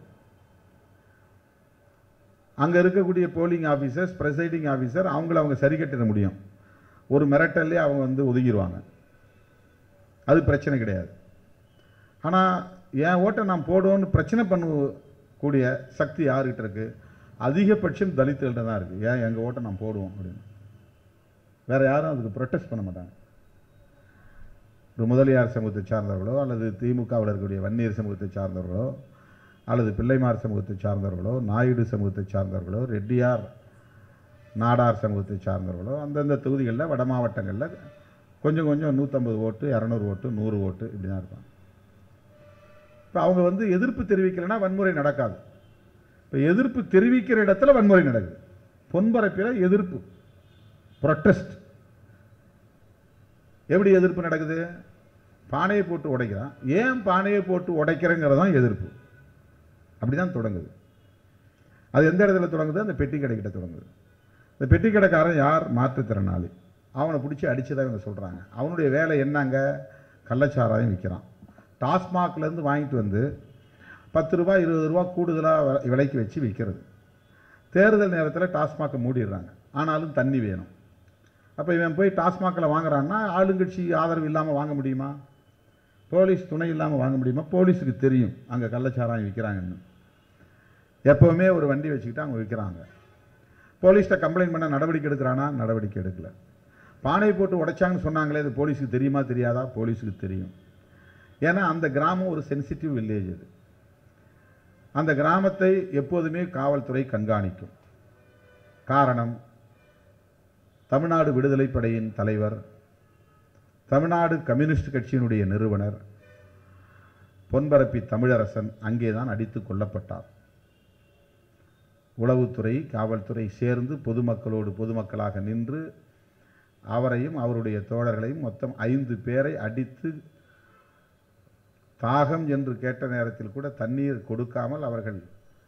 அங்க இருக்கக்கூடிய போலிங் ஆபீசர்ஸ் பிரசைடிங் ஆபீசர் அவங்கள அவங்க சரி கட்டிட முடியும் ஒரு மிரட்டல்லே அவங்க வந்து ஒதுங்கிடுவாங்க அது பிரச்சனை கிடையாது ஆனா என் ஓட்டை நான் போடுவோன்னு பிரச்சனை பண்ணக்கூடிய சக்தி யாருக்கிட்ட இருக்கு அதிகபட்சம் தலித்துகள்கிட்ட தான் இருக்கு ஏன் எங்க ஓட்டை நான் போடுவோம் அப்படின்னு வேற யாரும் அதுக்கு ப்ரொட்டஸ்ட் பண்ண மாட்டாங்க ஒரு முதலியார் சமூகத்தை சார்ந்தவர்களோ அல்லது திமுகவில் இருக்கக்கூடிய வன்னியர் சமூகத்தை சார்ந்தவர்களோ அல்லது பிள்ளைமார் சமூகத்தை சார்ந்தவர்களோ நாயுடு சமூகத்தை சார்ந்தவர்களோ ரெட்டியார் நாடார் சமூகத்தை சார்ந்தவர்களோ அந்தந்த தொகுதிகளில் வட மாவட்டங்களில் கொஞ்சம் கொஞ்சம் நூற்றம்பது ஓட்டு இரநூறு ஓட்டு நூறு ஓட்டு இப்படி தான் இருப்பாங்க இப்போ அவங்க வந்து எதிர்ப்பு தெரிவிக்கலைன்னா வன்முறை நடக்காது இப்போ எதிர்ப்பு தெரிவிக்கிற இடத்துல வன்முறை நடக்குது பொன்பரப்பில் எதிர்ப்பு ப்ரொட்டஸ்ட் எப்படி எதிர்ப்பு நடக்குது பானையை போட்டு உடைக்கிறான் ஏன் பானையை போட்டு உடைக்கிறேங்கிறது தான் எதிர்ப்பு அப்படி தான் தொடங்குது அது எந்த இடத்துல தொடங்குது அந்த பெட்டி கடைக்கிட்ட தொடங்குது இந்த பெட்டி கடைக்காரன் யார் மாற்றுத்திறனாளி அவனை பிடிச்சி அடிச்சதாக இவங்க சொல்கிறாங்க அவனுடைய வேலை என்னங்க கள்ளச்சாராயம் விற்கிறான் டாஸ்மாக்லேருந்து வாங்கிட்டு வந்து பத்து ரூபா இருபது ரூபா கூடுதலாக விலைக்கு வச்சு விற்கிறது தேர்தல் நேரத்தில் டாஸ்மாக்கை மூடிடுறாங்க ஆனாலும் தண்ணி வேணும் அப்போ இவன் போய் டாஸ்மாகில் வாங்குறான்னா ஆளுங்கட்சி ஆதரவு இல்லாமல் வாங்க முடியுமா போலீஸ் துணை இல்லாமல் வாங்க முடியுமா போலீஸுக்கு தெரியும் அங்கே கள்ளச்சாராயம் விற்கிறாங்கன்னு எப்போவுமே ஒரு வண்டி வச்சுக்கிட்டு அவங்க விற்கிறாங்க போலீஸ்கிட்ட கம்ப்ளைண்ட் பண்ண நடவடிக்கை எடுக்கிறானா நடவடிக்கை எடுக்கல பானை போட்டு உடைச்சாங்கன்னு சொன்னாங்களே இது போலீஸுக்கு தெரியுமா தெரியாதா போலீஸுக்கு தெரியும் ஏன்னா அந்த கிராமம் ஒரு சென்சிட்டிவ் வில்லேஜ் அது அந்த கிராமத்தை எப்போதுமே காவல்துறை கண்காணிக்கும் காரணம் தமிழ்நாடு விடுதலைப் படையின் தலைவர் தமிழ்நாடு கம்யூனிஸ்ட் கட்சியினுடைய நிறுவனர் பொன்பரப்பி தமிழரசன் அங்கேதான் அடித்து கொல்லப்பட்டார் உளவுத்துறை காவல்துறை சேர்ந்து பொதுமக்களோடு பொதுமக்களாக நின்று அவரையும் அவருடைய தோழர்களையும் மொத்தம் ஐந்து பேரை அடித்து தாகம் என்று கேட்ட நேரத்தில் கூட தண்ணீர் கொடுக்காமல் அவர்கள்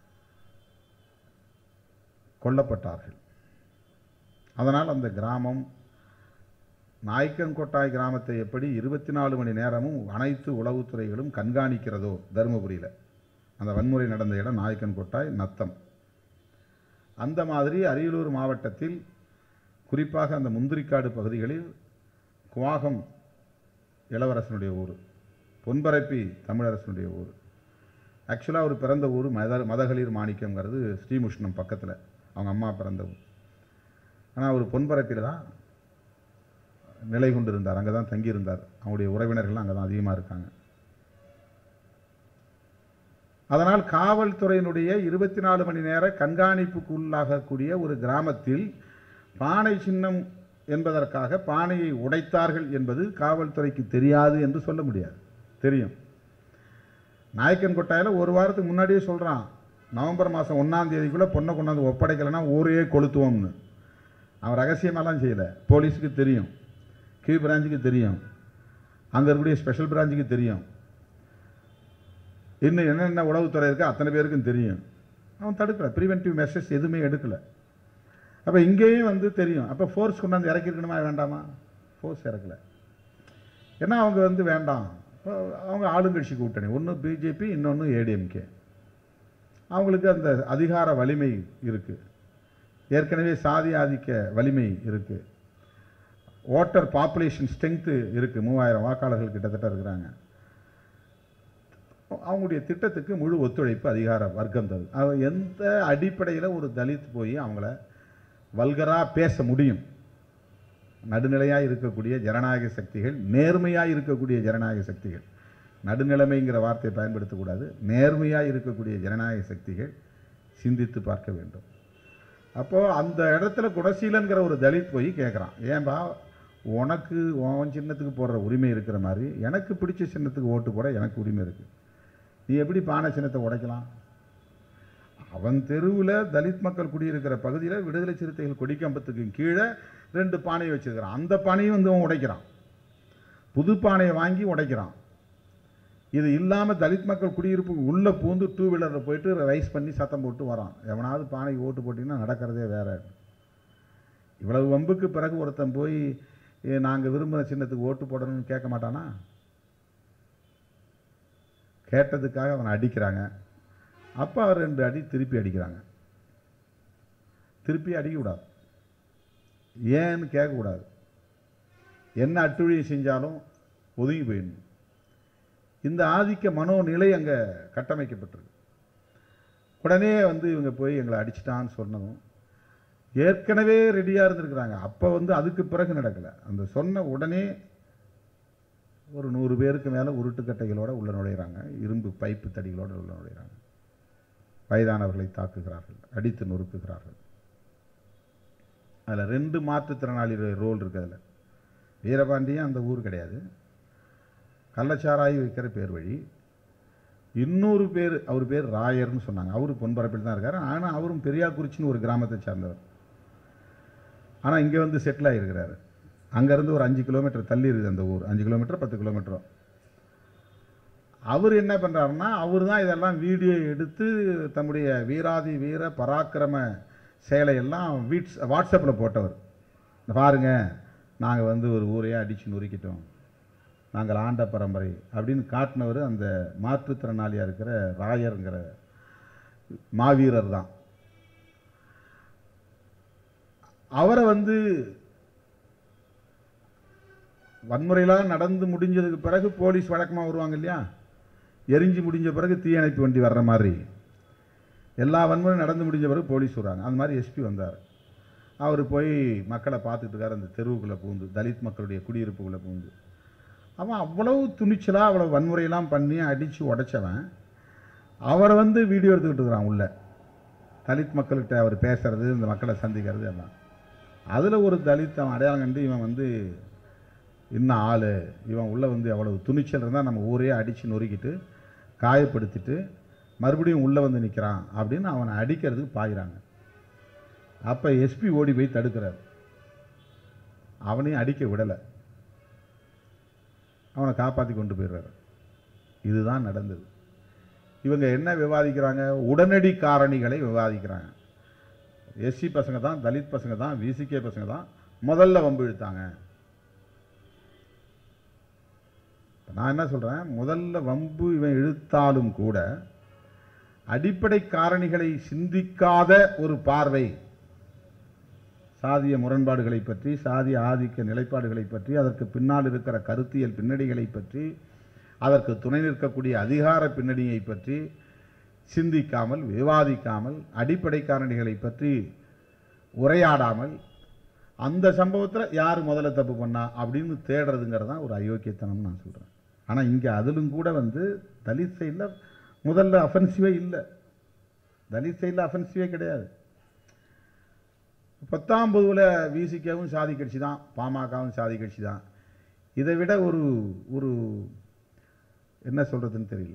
கொல்லப்பட்டார்கள் அதனால் அந்த கிராமம் நாய்க்கன்கொட்டாய் கிராமத்தை எப்படி இருபத்தி நாலு மணி நேரமும் அனைத்து உளவுத்துறைகளும் கண்காணிக்கிறதோ தருமபுரியில் அந்த வன்முறை நடந்த இடம் நாய்க்கன்கொட்டாய் நத்தம் அந்த மாதிரி அரியலூர் மாவட்டத்தில் குறிப்பாக அந்த முந்திரிக்காடு பகுதிகளில் குவாகம் இளவரசனுடைய ஊர் பொன்பரப்பி தமிழரசனுடைய ஊர் ஆக்சுவலாக அவர் பிறந்த ஊர் மத மதகளிர் மாணிக்கங்கிறது ஸ்ரீமுஷ்ணம் பக்கத்தில் அவங்க அம்மா பிறந்த ஊர் ஆனால் அவர் பொன்பரப்பில் தான் நிலை கொண்டிருந்தார் அங்கே தான் தங்கியிருந்தார் அவங்களுடைய உறவினர்கள் அங்கே தான் அதிகமாக இருக்காங்க அதனால் காவல்துறையினுடைய இருபத்தி நாலு மணி நேர கண்காணிப்புக்கு உள்ளாகக்கூடிய ஒரு கிராமத்தில் பானை சின்னம் என்பதற்காக பானையை உடைத்தார்கள் என்பது காவல்துறைக்கு தெரியாது என்று சொல்ல முடியாது தெரியும் நாயக்கன் கொட்டாயில் ஒரு வாரத்துக்கு முன்னாடியே சொல்கிறான் நவம்பர் மாதம் ஒன்றாம் தேதிக்குள்ளே பொண்ணை கொண்டாந்து ஒப்படைக்கலைன்னா ஊரையே கொளுத்துவோம்னு அவன் ரகசியமாலாம் செய்யலை போலீஸுக்கு தெரியும் கீழ் பிரான்ச்சுக்கு தெரியும் அங்கே இருக்கக்கூடிய ஸ்பெஷல் பிரான்ச்சுக்கு தெரியும் இன்னும் என்னென்ன உளவுத்துறை இருக்கோ அத்தனை பேருக்கும் தெரியும் அவன் தடுக்கலை ப்ரிவென்டிவ் மெஷர்ஸ் எதுவுமே எடுக்கலை அப்போ இங்கேயும் வந்து தெரியும் அப்போ ஃபோர்ஸ் கொண்டாந்து இறக்கிருக்கணுமா வேண்டாமா ஃபோர்ஸ் இறக்கல ஏன்னா அவங்க வந்து வேண்டாம் இப்போ அவங்க ஆளுங்கட்சி கூட்டணி ஒன்று பிஜேபி இன்னொன்று ஏடிஎம்கே அவங்களுக்கு அந்த அதிகார வலிமை இருக்குது ஏற்கனவே சாதி ஆதிக்க வலிமை இருக்குது ஓட்டர் பாப்புலேஷன் ஸ்ட்ரென்த்து இருக்குது மூவாயிரம் வாக்காளர்கள் கிட்டத்தட்ட இருக்கிறாங்க அவங்களுடைய திட்டத்துக்கு முழு ஒத்துழைப்பு அதிகார வர்க்கம் தருது அவ எந்த அடிப்படையில் ஒரு தலித் போய் அவங்கள வல்கராக பேச முடியும் நடுநிலையாக இருக்கக்கூடிய ஜனநாயக சக்திகள் நேர்மையாக இருக்கக்கூடிய ஜனநாயக சக்திகள் நடுநிலைமைங்கிற வார்த்தையை பயன்படுத்தக்கூடாது நேர்மையாக இருக்கக்கூடிய ஜனநாயக சக்திகள் சிந்தித்து பார்க்க வேண்டும் அப்போது அந்த இடத்துல குடசீலன்கிற ஒரு தலித் போய் கேட்குறான் ஏன்பா உனக்கு உன் சின்னத்துக்கு போடுற உரிமை இருக்கிற மாதிரி எனக்கு பிடிச்ச சின்னத்துக்கு ஓட்டு போட எனக்கு உரிமை இருக்குது நீ எப்படி பானை சின்னத்தை உடைக்கலாம் அவன் தெருவில் தலித் மக்கள் குடியிருக்கிற பகுதியில் விடுதலை சிறுத்தைகள் கொடிக்கம்பத்துக்கு கீழே ரெண்டு பானையை வச்சிருக்கிறான் அந்த பானையும் வந்து அவன் உடைக்கிறான் புது பானையை வாங்கி உடைக்கிறான் இது இல்லாமல் தலித் மக்கள் குடியிருப்புக்கு உள்ளே பூந்து டூ வீலரில் போயிட்டு ரைஸ் பண்ணி சத்தம் போட்டு வரான் எவனாவது பானைக்கு ஓட்டு போட்டிங்கன்னா நடக்கிறதே வேற இவ்வளவு வம்புக்கு பிறகு ஒருத்தன் போய் நாங்கள் விரும்புகிற சின்னத்துக்கு ஓட்டு போடணும்னு கேட்க மாட்டானா கேட்டதுக்காக அவனை அடிக்கிறாங்க அப்போ அவர் ரெண்டு அடி திருப்பி அடிக்கிறாங்க திருப்பி அடிக்கக்கூடாது ஏன்னு கேட்கக்கூடாது என்ன அட்டுழியம் செஞ்சாலும் ஒதுங்கி போயிடணும் இந்த ஆதிக்க மனோநிலை அங்கே கட்டமைக்கப்பட்டிருக்கு உடனே வந்து இவங்க போய் எங்களை அடிச்சிட்டான்னு சொன்னதும் ஏற்கனவே ரெடியாக இருந்திருக்கிறாங்க அப்போ வந்து அதுக்கு பிறகு நடக்கலை அந்த சொன்ன உடனே ஒரு நூறு பேருக்கு மேலே உருட்டுக்கட்டைகளோட உள்ள நுழையிறாங்க இரும்பு பைப்பு தடிகளோட உள்ள நுழையிறாங்க வயதானவர்களை தாக்குகிறார்கள் அடித்து நொறுக்குகிறார்கள் அதில் ரெண்டு மாற்றுத்திறனாளிகளுடைய ரோல் இருக்குது அதில் வீரபாண்டியன் அந்த ஊர் கிடையாது கள்ளச்சாராயி வைக்கிற பேர் வழி இன்னொரு பேர் அவர் பேர் ராயர்னு சொன்னாங்க அவரு பொன்பரப்பில் தான் இருக்கார் ஆனால் அவரும் பெரியாக்குறிச்சின்னு ஒரு கிராமத்தை சார்ந்தவர் ஆனால் இங்கே வந்து செட்டில் ஆகிருக்கிறாரு அங்கேருந்து ஒரு அஞ்சு கிலோமீட்டர் தள்ளி இருக்குது அந்த ஊர் அஞ்சு கிலோமீட்டர் பத்து கிலோமீட்டரோ அவர் என்ன பண்ணுறாருன்னா அவர் தான் இதெல்லாம் வீடியோ எடுத்து தன்னுடைய வீராதி வீர பராக்கிரம செயலையெல்லாம் வீட்ஸ் வாட்ஸ்அப்பில் போட்டவர் இந்த பாருங்க நாங்கள் வந்து ஒரு ஊரையே அடித்து நொறுக்கிட்டோம் நாங்கள் ஆண்ட பரம்பரை அப்படின்னு காட்டினவர் அந்த மாற்றுத்திறனாளியாக இருக்கிற ராயருங்கிற மாவீரர் தான் அவரை வந்து வன்முறையெல்லாம் நடந்து முடிஞ்சதுக்கு பிறகு போலீஸ் வழக்கமாக வருவாங்க இல்லையா எரிஞ்சு முடிஞ்ச பிறகு தீயணைப்பு வண்டி வர்ற மாதிரி எல்லா வன்முறையும் நடந்து முடிஞ்ச பிறகு போலீஸ் வருவாங்க அந்த மாதிரி எஸ்பி வந்தார் அவர் போய் மக்களை பார்த்துட்டு இருக்காரு அந்த தெருவுக்குள்ளே பூந்து தலித் மக்களுடைய குடியிருப்புக்குள்ளே பூந்து அவன் அவ்வளவு துணிச்சலாக அவ்வளோ வன்முறையெல்லாம் பண்ணி அடித்து உடைச்சவன் அவரை வந்து வீடியோ எடுத்துக்கிட்டு இருக்கிறான் உள்ள தலித் மக்கள்கிட்ட அவர் பேசுறது இந்த மக்களை சந்திக்கிறது எல்லாம் அதில் ஒரு தலித் அவன் அடையாளம் கண்டு இவன் வந்து இன்னும் ஆள் இவன் உள்ளே வந்து அவ்வளவு துணிச்சல் இருந்தால் நம்ம ஊரே அடித்து நொறுக்கிட்டு காயப்படுத்திட்டு மறுபடியும் உள்ளே வந்து நிற்கிறான் அப்படின்னு அவனை அடிக்கிறதுக்கு பாய்கிறாங்க அப்போ எஸ்பி ஓடி போய் தடுக்கிறார் அவனையும் அடிக்க விடலை அவனை காப்பாற்றி கொண்டு போயிடுறாரு இதுதான் நடந்தது இவங்க என்ன விவாதிக்கிறாங்க உடனடி காரணிகளை விவாதிக்கிறாங்க எஸ்சி பசங்க தான் தலித் பசங்க தான் விசிகே பசங்க தான் முதல்ல வம்பு இழுத்தாங்க இப்ப நான் என்ன சொல்கிறேன் முதல்ல வம்பு இவன் இழுத்தாலும் கூட அடிப்படை காரணிகளை சிந்திக்காத ஒரு பார்வை சாதிய முரண்பாடுகளை பற்றி சாதிய ஆதிக்க நிலைப்பாடுகளை பற்றி அதற்கு பின்னால் இருக்கிற கருத்தியல் பின்னணிகளை பற்றி அதற்கு துணை நிற்கக்கூடிய அதிகார பின்னணியை பற்றி சிந்திக்காமல் விவாதிக்காமல் அடிப்படை காரணிகளை பற்றி உரையாடாமல் அந்த சம்பவத்தில் யார் முதல்ல தப்பு பண்ணா அப்படின்னு தேடுறதுங்கிறது தான் ஒரு அயோக்கியத்தனம் நான் சொல்கிறேன் ஆனால் இங்கே அதிலும் கூட வந்து தலித் சைடில் முதல்ல அஃபென்சிவே இல்லை தலித் சைடில் அஃபென்சிவே கிடையாது பத்தாம் பொதுவில் விசிகவும் சாதி கட்சி தான் பாமகவும் சாதி கட்சி தான் இதை விட ஒரு ஒரு என்ன சொல்கிறதுன்னு தெரியல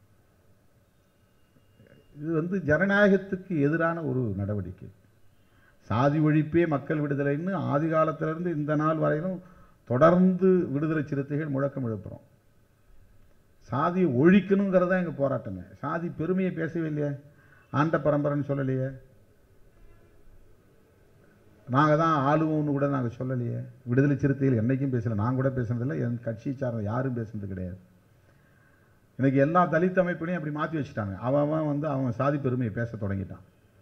இது வந்து ஜனநாயகத்துக்கு எதிரான ஒரு நடவடிக்கை சாதி ஒழிப்பே மக்கள் விடுதலைன்னு ஆதி காலத்திலிருந்து இந்த நாள் வரையிலும் தொடர்ந்து விடுதலை சிறுத்தைகள் முழக்கம் எழுப்புறோம் சாதியை ஒழிக்கணுங்கிறது தான் எங்கள் போராட்டமே சாதி பெருமையை பேசவே இல்லையே ஆண்ட பரம்பரைன்னு சொல்லலையே நாங்கள் தான் ஆளுவோம்னு கூட நாங்கள் சொல்லலையே விடுதலை சிறுத்தைகள் என்னைக்கும் பேசல நான் கூட பேசுனதில்லை என் கட்சியை சார்ந்த யாரும் பேசுனது கிடையாது இன்னைக்கு எல்லா தலித் அமைப்பினையும் அப்படி மாற்றி வச்சுட்டாங்க அவன் அவன் வந்து அவன் சாதி பெருமையை பேச தொடங்கிட்டான்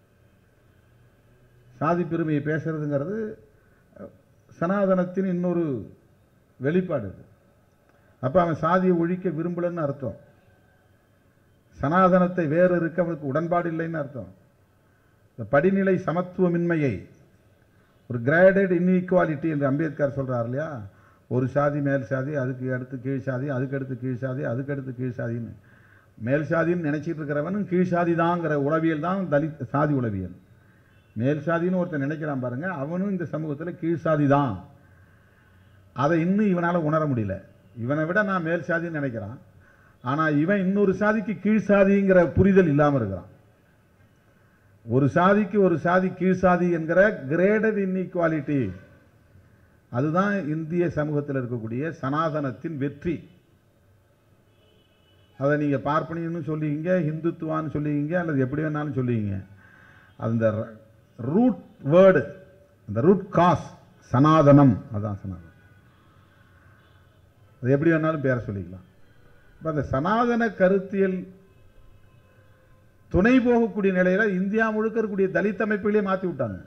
சாதி பெருமையை பேசுறதுங்கிறது அஹ், சனாதனத்தின் இன்னொரு வெளிப்பாடு இது அப்போ அவன் சாதியை ஒழிக்க விரும்பலன்னு அர்த்தம் சனாதனத்தை வேறு இருக்க அவனுக்கு உடன்பாடு இல்லைன்னு அர்த்தம் இந்த படிநிலை சமத்துவமின்மையை ஒரு கிரேடட் இன்இக்வாலிட்டி என்று அம்பேத்கர் சொல்றார் இல்லையா ஒரு சாதி மேல் சாதி அதுக்கு அடுத்து கீழ் சாதி அதுக்கு அடுத்து கீழ் சாதி அதுக்கு அடுத்து கீழ் சாதின்னு மேல் சாதின்னு நினைச்சிட்டு இருக்கிறவனும் கீழ் சாதி தாங்கிற உளவியல் தான் தலித் சாதி உளவியல் மேல் சாதின்னு ஒருத்தன் நினைக்கிறான் பாருங்க அவனும் இந்த சமூகத்தில் கீழ் சாதி தான் அதை இன்னும் இவனால் உணர முடியல இவனை விட நான் மேல் சாதின்னு நினைக்கிறான் ஆனால் இவன் இன்னொரு சாதிக்கு கீழ் சாதிங்கிற புரிதல் இல்லாமல் இருக்கிறான் ஒரு சாதிக்கு ஒரு சாதி கீழ் சாதி என்கிற கிரேடட் இன்இக்வாலிட்டி அதுதான் இந்திய சமூகத்தில் இருக்கக்கூடிய சனாதனத்தின் வெற்றி அதை நீங்கள் பார்ப்பனியன்னு சொல்லுவீங்க ஹிந்துத்துவான்னு சொல்லுவீங்க அல்லது எப்படி வேணாலும் சொல்லுவீங்க அந்த ரூட் வேர்டு அந்த ரூட் காஸ் சனாதனம் அதான் சனாதனம் அது எப்படி வேணாலும் பேர சொல்லிக்கலாம் இப்போ அந்த சனாதன கருத்தியல் துணை போகக்கூடிய நிலையில இந்தியா முழுக்க இருக்கக்கூடிய தலித் அமைப்புகளே மாற்றி விட்டாங்க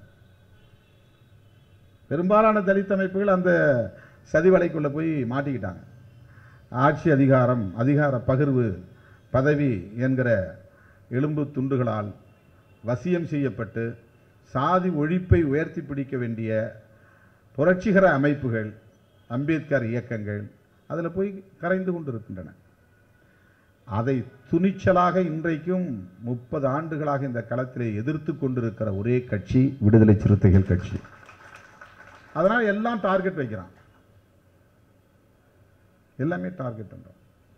பெரும்பாலான தலித் அமைப்புகள் அந்த சதிவலைக்குள்ள போய் மாட்டிக்கிட்டாங்க ஆட்சி அதிகாரம் அதிகார பகிர்வு பதவி என்கிற எலும்பு துண்டுகளால் வசியம் செய்யப்பட்டு சாதி ஒழிப்பை உயர்த்தி பிடிக்க வேண்டிய புரட்சிகர அமைப்புகள் அம்பேத்கர் இயக்கங்கள் அதில் போய் கரைந்து கொண்டிருக்கின்றன அதை துணிச்சலாக இன்றைக்கும் முப்பது ஆண்டுகளாக இந்த களத்திலே எதிர்த்து கொண்டிருக்கிற ஒரே கட்சி விடுதலை சிறுத்தைகள் கட்சி அதனால் எல்லாம் டார்கெட் வைக்கிறான் எல்லாமே டார்கெட் பண்றோம்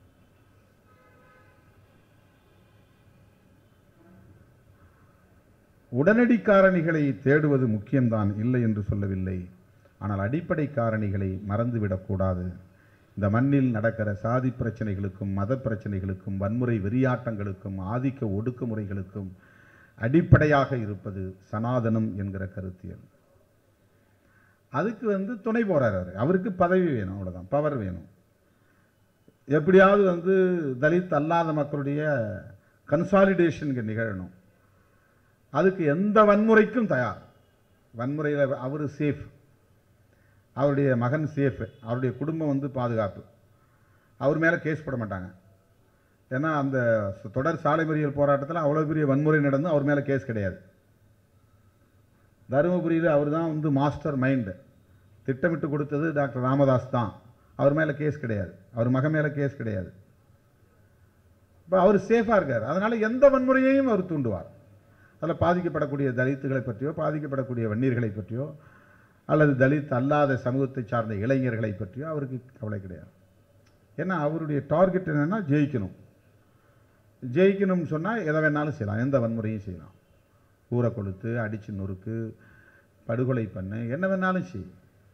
உடனடி காரணிகளை தேடுவது முக்கியம்தான் இல்லை என்று சொல்லவில்லை ஆனால் அடிப்படை காரணிகளை மறந்துவிடக்கூடாது இந்த மண்ணில் நடக்கிற சாதி பிரச்சனைகளுக்கும் மத பிரச்சனைகளுக்கும் வன்முறை வெறியாட்டங்களுக்கும் ஆதிக்க ஒடுக்குமுறைகளுக்கும் அடிப்படையாக இருப்பது சனாதனம் என்கிற கருத்தியல் அதுக்கு வந்து துணை போறாரு அவரு. அவருக்கு பதவி வேணும் அவ்வளவுதான் பவர் வேணும் எப்படியாவது வந்து தலித் அல்லாத மக்களுடைய கன்சாலிடேஷன் நிகழணும் அதுக்கு எந்த வன்முறைக்கும் தயார் வன்முறையில் அவர் சேஃப் அவருடைய மகன் சேஃப் அவருடைய குடும்பம் வந்து பாதுகாப்பு அவர் மேலே கேஸ் போட மாட்டாங்க ஏன்னா அந்த தொடர் சாலை மறியல் போராட்டத்தில் அவ்வளோ பெரிய வன்முறை நடந்து அவர் மேலே கேஸ் கிடையாது தருமபுரியில் அவர் தான் வந்து மாஸ்டர் மைண்டு திட்டமிட்டு கொடுத்தது டாக்டர் ராமதாஸ் தான் அவர் மேலே கேஸ் கிடையாது அவர் மகன் மேலே கேஸ் கிடையாது இப்போ அவர் சேஃபாக இருக்கார் அதனால் எந்த வன்முறையையும் அவர் தூண்டுவார் அதில் பாதிக்கப்படக்கூடிய தலித்துகளை பற்றியோ பாதிக்கப்படக்கூடிய வன்னியர்களை பற்றியோ அல்லது தலித் அல்லாத சமூகத்தை சார்ந்த இளைஞர்களை பற்றியோ அவருக்கு கவலை கிடையாது ஏன்னா அவருடைய டார்கெட் என்னென்னா ஜெயிக்கணும் ஜெயிக்கணும்னு சொன்னால் எதை வேணாலும் செய்யலாம் எந்த வன்முறையும் செய்யலாம் ஊரை கொளுத்து அடிச்சு நொறுக்கு படுகொலை பண்ணு என்ன வேணாலும் செய்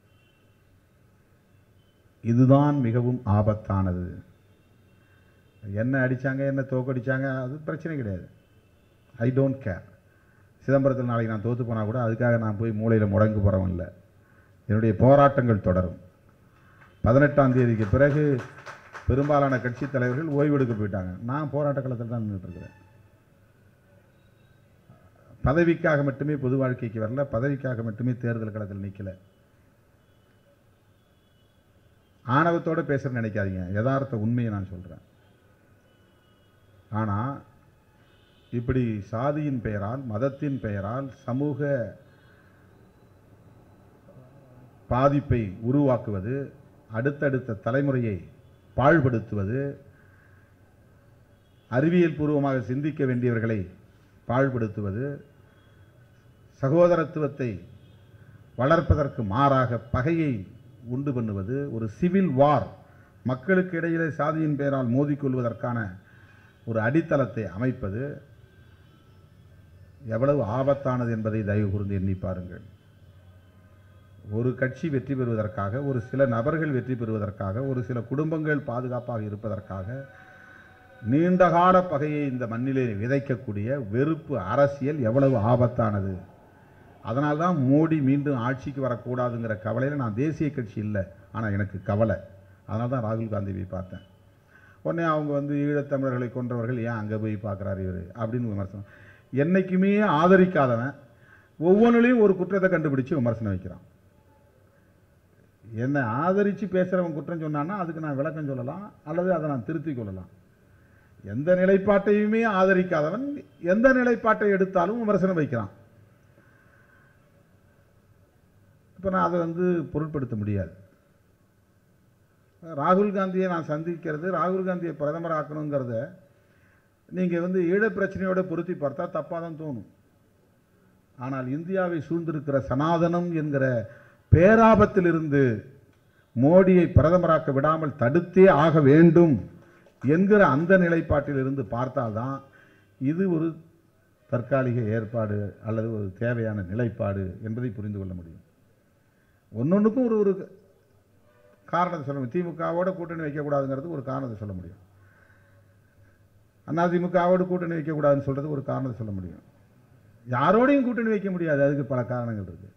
இதுதான் மிகவும் ஆபத்தானது என்ன அடிச்சாங்க என்ன தோக்கடிச்சாங்க அது பிரச்சனை கிடையாது ஐ டோன்ட் கேர் சிதம்பரத்தில் நாளைக்கு நான் தோத்து போனால் கூட அதுக்காக நான் போய் மூளையில் முடங்கு போகிறவன் இல்லை என்னுடைய போராட்டங்கள் தொடரும் பதினெட்டாம் தேதிக்கு பிறகு பெரும்பாலான கட்சித் தலைவர்கள் ஓய்வெடுக்க போயிட்டாங்க நான் போராட்ட களத்தில் தான் நின்றுட்டு இருக்கிறேன் பதவிக்காக மட்டுமே பொது வாழ்க்கைக்கு வரல பதவிக்காக மட்டுமே தேர்தல் களத்தில் நிற்கல ஆணவத்தோட பேசுறேன்னு நினைக்காதீங்க யதார்த்த உண்மையை நான் சொல்கிறேன் ஆனால் இப்படி சாதியின் பெயரால் மதத்தின் பெயரால் சமூக பாதிப்பை உருவாக்குவது அடுத்தடுத்த தலைமுறையை பாழ்படுத்துவது அறிவியல் பூர்வமாக சிந்திக்க வேண்டியவர்களை பாழ்படுத்துவது சகோதரத்துவத்தை வளர்ப்பதற்கு மாறாக பகையை உண்டு பண்ணுவது ஒரு சிவில் வார் மக்களுக்கு இடையிலே சாதியின் பெயரால் மோதிக்கொள்வதற்கான ஒரு அடித்தளத்தை அமைப்பது எவ்வளவு ஆபத்தானது என்பதை தயவு கூர்ந்து எண்ணி பாருங்கள் ஒரு கட்சி வெற்றி பெறுவதற்காக ஒரு சில நபர்கள் வெற்றி பெறுவதற்காக ஒரு சில குடும்பங்கள் பாதுகாப்பாக இருப்பதற்காக நீண்டகால பகையை இந்த மண்ணிலே விதைக்கக்கூடிய வெறுப்பு அரசியல் எவ்வளவு ஆபத்தானது அதனால்தான் மோடி மீண்டும் ஆட்சிக்கு வரக்கூடாதுங்கிற கவலையில் நான் தேசிய கட்சி இல்லை ஆனால் எனக்கு கவலை அதனால தான் ராகுல் காந்தியை பார்த்தேன் உடனே அவங்க வந்து ஈழத்தமிழர்களை கொன்றவர்கள் ஏன் அங்கே போய் பார்க்குறாரு இவர் அப்படின்னு விமர்சனம் என்னைக்குமே ஆதரிக்காதவன் ஒவ்வொன்றுலையும் ஒரு குற்றத்தை கண்டுபிடிச்சு விமர்சனம் வைக்கிறான் என்னை ஆதரித்து பேசுகிறவன் குற்றம் சொன்னான்னா அதுக்கு நான் விளக்கம் சொல்லலாம் அல்லது அதை நான் திருத்திக் கொள்ளலாம் எந்த நிலைப்பாட்டையுமே ஆதரிக்காதவன் எந்த நிலைப்பாட்டை எடுத்தாலும் விமர்சனம் வைக்கிறான் இப்போ நான் அதை வந்து பொருட்படுத்த முடியாது ராகுல் காந்தியை நான் சந்திக்கிறது ராகுல் காந்தியை பிரதமர் ஆக்கணுங்கிறத நீங்கள் வந்து ஈழப் பிரச்சனையோட பொருத்தி பார்த்தா தப்பாக தான் தோணும் ஆனால் இந்தியாவை சூழ்ந்திருக்கிற சனாதனம் என்கிற பேராபத்திலிருந்து மோடியை பிரதமராக்க விடாமல் தடுத்தே ஆக வேண்டும் என்கிற அந்த நிலைப்பாட்டிலிருந்து பார்த்தால்தான் இது ஒரு தற்காலிக ஏற்பாடு அல்லது ஒரு தேவையான நிலைப்பாடு என்பதை புரிந்து கொள்ள முடியும் ஒன்னொன்றுக்கும் ஒரு ஒரு காரணத்தை சொல்ல முடியும் திமுகவோட கூட்டணி வைக்கக்கூடாதுங்கிறதுக்கு ஒரு காரணத்தை சொல்ல முடியும் அதிமுகவோடு கூட்டணி வைக்கக்கூடாதுன்னு சொல்கிறதுக்கு ஒரு காரணத்தை சொல்ல முடியும் யாரோடையும் கூட்டணி வைக்க முடியாது அதுக்கு பல காரணங்கள் இருக்கு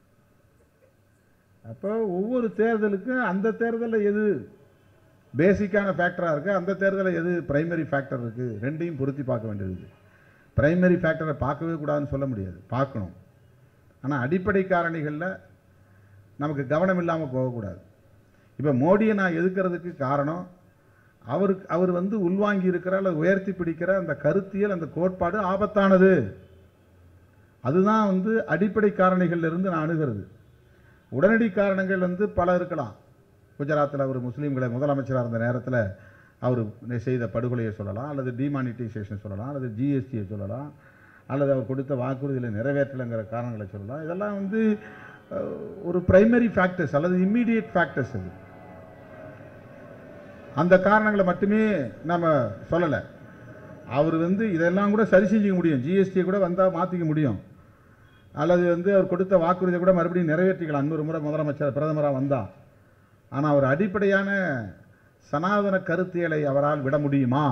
அப்போ ஒவ்வொரு தேர்தலுக்கும் அந்த தேர்தலில் எது பேசிக்கான ஃபேக்டராக இருக்குது அந்த தேர்தலில் எது பிரைமரி ஃபேக்டர் இருக்குது ரெண்டையும் பொருத்தி பார்க்க வேண்டியது பிரைமரி ஃபேக்டரை பார்க்கவே கூடாதுன்னு சொல்ல முடியாது பார்க்கணும் ஆனால் அடிப்படை காரணிகளில் நமக்கு கவனம் இல்லாமல் போகக்கூடாது இப்போ மோடியை நான் எதுக்கிறதுக்கு காரணம் அவருக்கு அவர் வந்து உள்வாங்கி இருக்கிற அல்லது உயர்த்தி பிடிக்கிற அந்த கருத்தியல் அந்த கோட்பாடு ஆபத்தானது அதுதான் வந்து அடிப்படை காரணிகள்ல இருந்து நான் அணுகிறது உடனடி காரணங்கள் வந்து பல இருக்கலாம் குஜராத்தில் அவர் முஸ்லீம்களை முதலமைச்சராக இருந்த நேரத்தில் அவர் செய்த படுகொலையை சொல்லலாம் அல்லது டிமானிட்டைசேஷன் சொல்லலாம் அல்லது ஜிஎஸ்டியை சொல்லலாம் அல்லது அவர் கொடுத்த வாக்குறுதியில் நிறைவேற்றலைங்கிற காரணங்களை சொல்லலாம் இதெல்லாம் வந்து அஹ், ஒரு பிரைமரி ஃபேக்டர்ஸ் அல்லது இம்மீடியட் ஃபேக்டர்ஸ் அது அந்த காரணங்களை மட்டுமே நம்ம சொல்லலை அவர் வந்து இதெல்லாம் கூட சரி செஞ்சுக்க முடியும் ஜிஎஸ்டியை கூட வந்தால் மாற்றிக்க முடியும் அல்லது வந்து அவர் கொடுத்த வாக்குறுதியை கூட மறுபடியும் நிறைவேற்றிக்கலாம் இன்னொரு முறை முதலமைச்சர் பிரதமராக வந்தா ஆனால் ஒரு அடிப்படையான சனாதன கருத்தியலை அவரால் விட முடியுமா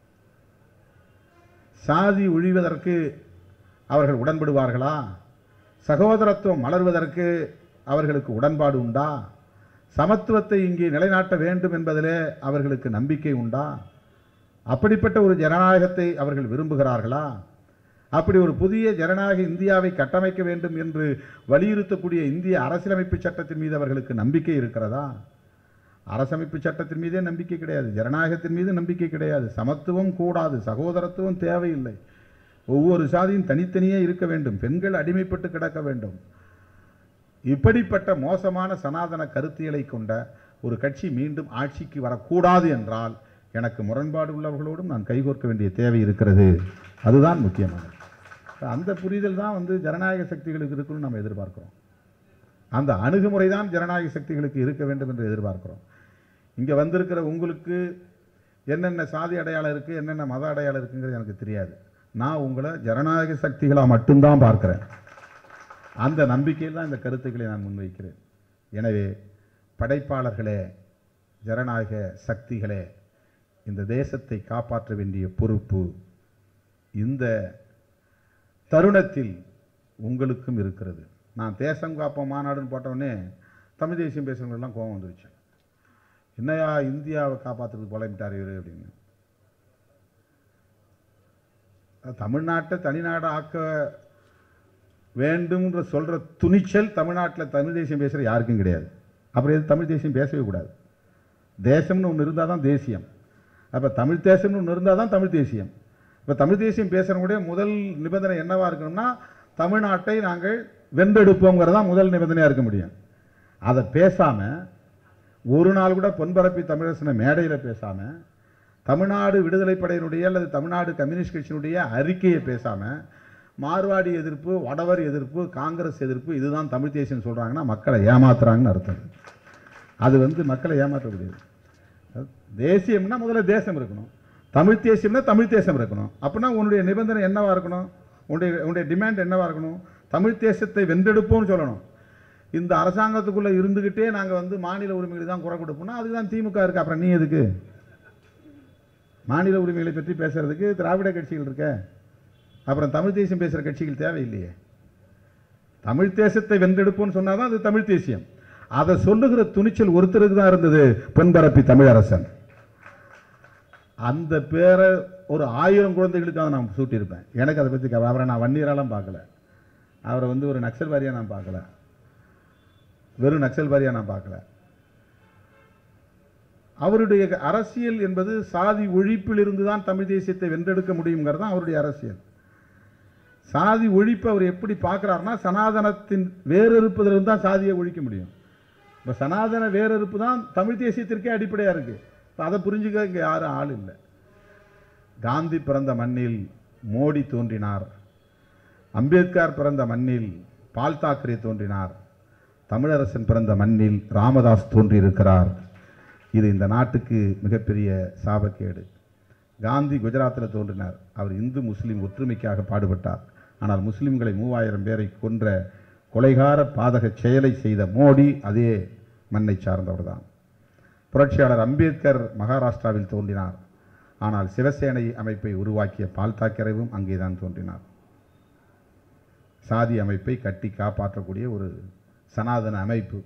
சாதி ஒழிவதற்கு அவர்கள் உடன்படுவார்களா சகோதரத்துவம் மலர்வதற்கு அவர்களுக்கு உடன்பாடு உண்டா சமத்துவத்தை இங்கே நிலைநாட்ட வேண்டும் என்பதிலே அவர்களுக்கு நம்பிக்கை உண்டா அப்படிப்பட்ட ஒரு ஜனநாயகத்தை அவர்கள் விரும்புகிறார்களா அப்படி ஒரு புதிய ஜனநாயக இந்தியாவை கட்டமைக்க வேண்டும் என்று வலியுறுத்தக்கூடிய இந்திய அரசியலமைப்பு சட்டத்தின் மீது அவர்களுக்கு நம்பிக்கை இருக்கிறதா அரசமைப்பு சட்டத்தின் மீதே நம்பிக்கை கிடையாது ஜனநாயகத்தின் மீது நம்பிக்கை கிடையாது சமத்துவம் கூடாது சகோதரத்துவம் தேவையில்லை ஒவ்வொரு சாதியும் தனித்தனியே இருக்க வேண்டும் பெண்கள் அடிமைப்பட்டு கிடக்க வேண்டும் இப்படிப்பட்ட மோசமான சனாதன கருத்தியலை கொண்ட ஒரு கட்சி மீண்டும் ஆட்சிக்கு வரக்கூடாது என்றால் எனக்கு முரண்பாடு உள்ளவர்களோடும் நான் கைகோர்க்க வேண்டிய தேவை இருக்கிறது அதுதான் முக்கியமானது அந்த புரிதல் தான் வந்து ஜனநாயக சக்திகளுக்கு இருக்குன்னு நம்ம எதிர்பார்க்கிறோம் அந்த அணுகுமுறை தான் ஜனநாயக சக்திகளுக்கு இருக்க வேண்டும் என்று எதிர்பார்க்கிறோம் இங்கே வந்திருக்கிற உங்களுக்கு என்னென்ன சாதி அடையாளம் இருக்குது என்னென்ன மத அடையாளம் இருக்குங்கிறது எனக்கு தெரியாது நான் உங்களை ஜனநாயக சக்திகளாக மட்டும்தான் பார்க்கிறேன் அந்த நம்பிக்கையில் தான் இந்த கருத்துக்களை நான் முன்வைக்கிறேன் எனவே படைப்பாளர்களே ஜனநாயக சக்திகளே இந்த தேசத்தை காப்பாற்ற வேண்டிய பொறுப்பு இந்த தருணத்தில் உங்களுக்கும் இருக்கிறது நான் தேசம் காப்போம் மாநாடுன்னு போட்டவுடனே தமிழ் தேசியம் பேசுகிறவங்கெல்லாம் கோபம் வந்துருச்சு என்னையா இந்தியாவை காப்பாற்றுறதுக்கு புலம்பிட்டார் இவர் அப்படின்னு தமிழ்நாட்டை தனிநாடு ஆக்க வேண்டும்ன்ற சொல்கிற துணிச்சல் தமிழ்நாட்டில் தமிழ் தேசியம் பேசுகிற யாருக்கும் கிடையாது அப்புறம் எது தமிழ் தேசியம் பேசவே கூடாது தேசம்னு ஒன்று இருந்தால் தான் தேசியம் அப்போ தமிழ் தேசம்னு ஒன்று இருந்தால் தான் தமிழ் தேசியம் இப்போ தமிழ் தேசியம் பேசுகிறவங்களுடைய முதல் நிபந்தனை என்னவாக இருக்கணும்னா தமிழ்நாட்டை நாங்கள் வென்றெடுப்போங்கிறது தான் முதல் நிபந்தனையாக இருக்க முடியும் அதை பேசாமல் ஒரு நாள் கூட பொன்பரப்பி தமிழரசனை மேடையில் பேசாமல் தமிழ்நாடு விடுதலைப் படையினுடைய அல்லது தமிழ்நாடு கம்யூனிஸ்ட் கட்சியினுடைய அறிக்கையை பேசாமல் மார்வாடி எதிர்ப்பு வடவர் எதிர்ப்பு காங்கிரஸ் எதிர்ப்பு இதுதான் தமிழ் தேசியம் சொல்கிறாங்கன்னா மக்களை ஏமாத்துறாங்கன்னு அர்த்தம் அது வந்து மக்களை ஏமாற்றக்கூடியது தேசியம்னா முதல்ல தேசம் இருக்கணும் தமிழ் தேசியம்னா தமிழ் தேசம் இருக்கணும் அப்படின்னா உன்னுடைய நிபந்தனை என்னவா இருக்கணும் உன்னுடைய உன்னுடைய டிமாண்ட் என்னவா இருக்கணும் தமிழ் தேசத்தை வென்றெடுப்போம்னு சொல்லணும் இந்த அரசாங்கத்துக்குள்ளே இருந்துக்கிட்டே நாங்கள் வந்து மாநில உரிமைகளை தான் குறை கொடுப்போம்னா அதுதான் திமுக இருக்கு அப்புறம் நீ எதுக்கு மாநில உரிமைகளை பற்றி பேசுறதுக்கு திராவிட கட்சிகள் இருக்க அப்புறம் தமிழ் தேசியம் பேசுகிற கட்சிகள் தேவையில்லையே தமிழ் தேசத்தை வென்றெடுப்போம்னு சொன்னால் தான் அது தமிழ் தேசியம் அதை சொல்லுகிற துணிச்சல் ஒருத்தருக்கு தான் இருந்தது பொன்பரப்பி தமிழரசன் அந்த பேரை ஒரு ஆயிரம் குழந்தைகளுக்காக நான் சூட்டியிருப்பேன் எனக்கு அதை பற்றி கவலை அவரை நான் வன்னியராலாம் பார்க்கல அவரை வந்து ஒரு நக்சல்வாரியாக நான் பார்க்கல வெறும் நக்சல்வாரியாக நான் பார்க்கல அவருடைய அரசியல் என்பது சாதி ஒழிப்பில் இருந்து தான் தமிழ் தேசியத்தை வென்றெடுக்க முடியுங்கிறது தான் அவருடைய அரசியல் சாதி ஒழிப்பு அவர் எப்படி பார்க்குறாருன்னா சனாதனத்தின் வேறறுப்பதிலிருந்து தான் சாதியை ஒழிக்க முடியும் இப்போ சனாதன வேறறுப்பு தான் தமிழ் தேசியத்திற்கே அடிப்படையாக இருக்குது இப்போ அதை புரிஞ்சுக்க இங்கே யாரும் ஆள் இல்லை காந்தி பிறந்த மண்ணில் மோடி தோன்றினார் அம்பேத்கர் பிறந்த மண்ணில் பால் தாக்கரே தோன்றினார் தமிழரசன் பிறந்த மண்ணில் ராமதாஸ் தோன்றியிருக்கிறார் இது இந்த நாட்டுக்கு மிகப்பெரிய சாபக்கேடு காந்தி குஜராத்தில் தோன்றினார் அவர் இந்து முஸ்லீம் ஒற்றுமைக்காக பாடுபட்டார் ஆனால் முஸ்லிம்களை மூவாயிரம் பேரை கொன்ற கொலைகார பாதக செயலை செய்த மோடி அதே மண்ணை சார்ந்தவர் தான் புரட்சியாளர் அம்பேத்கர் மகாராஷ்டிராவில் தோன்றினார் ஆனால் சிவசேனை அமைப்பை உருவாக்கிய பால் தாக்கரேவும் அங்கேதான் தோன்றினார் சாதி அமைப்பை கட்டி காப்பாற்றக்கூடிய ஒரு சனாதன அமைப்பு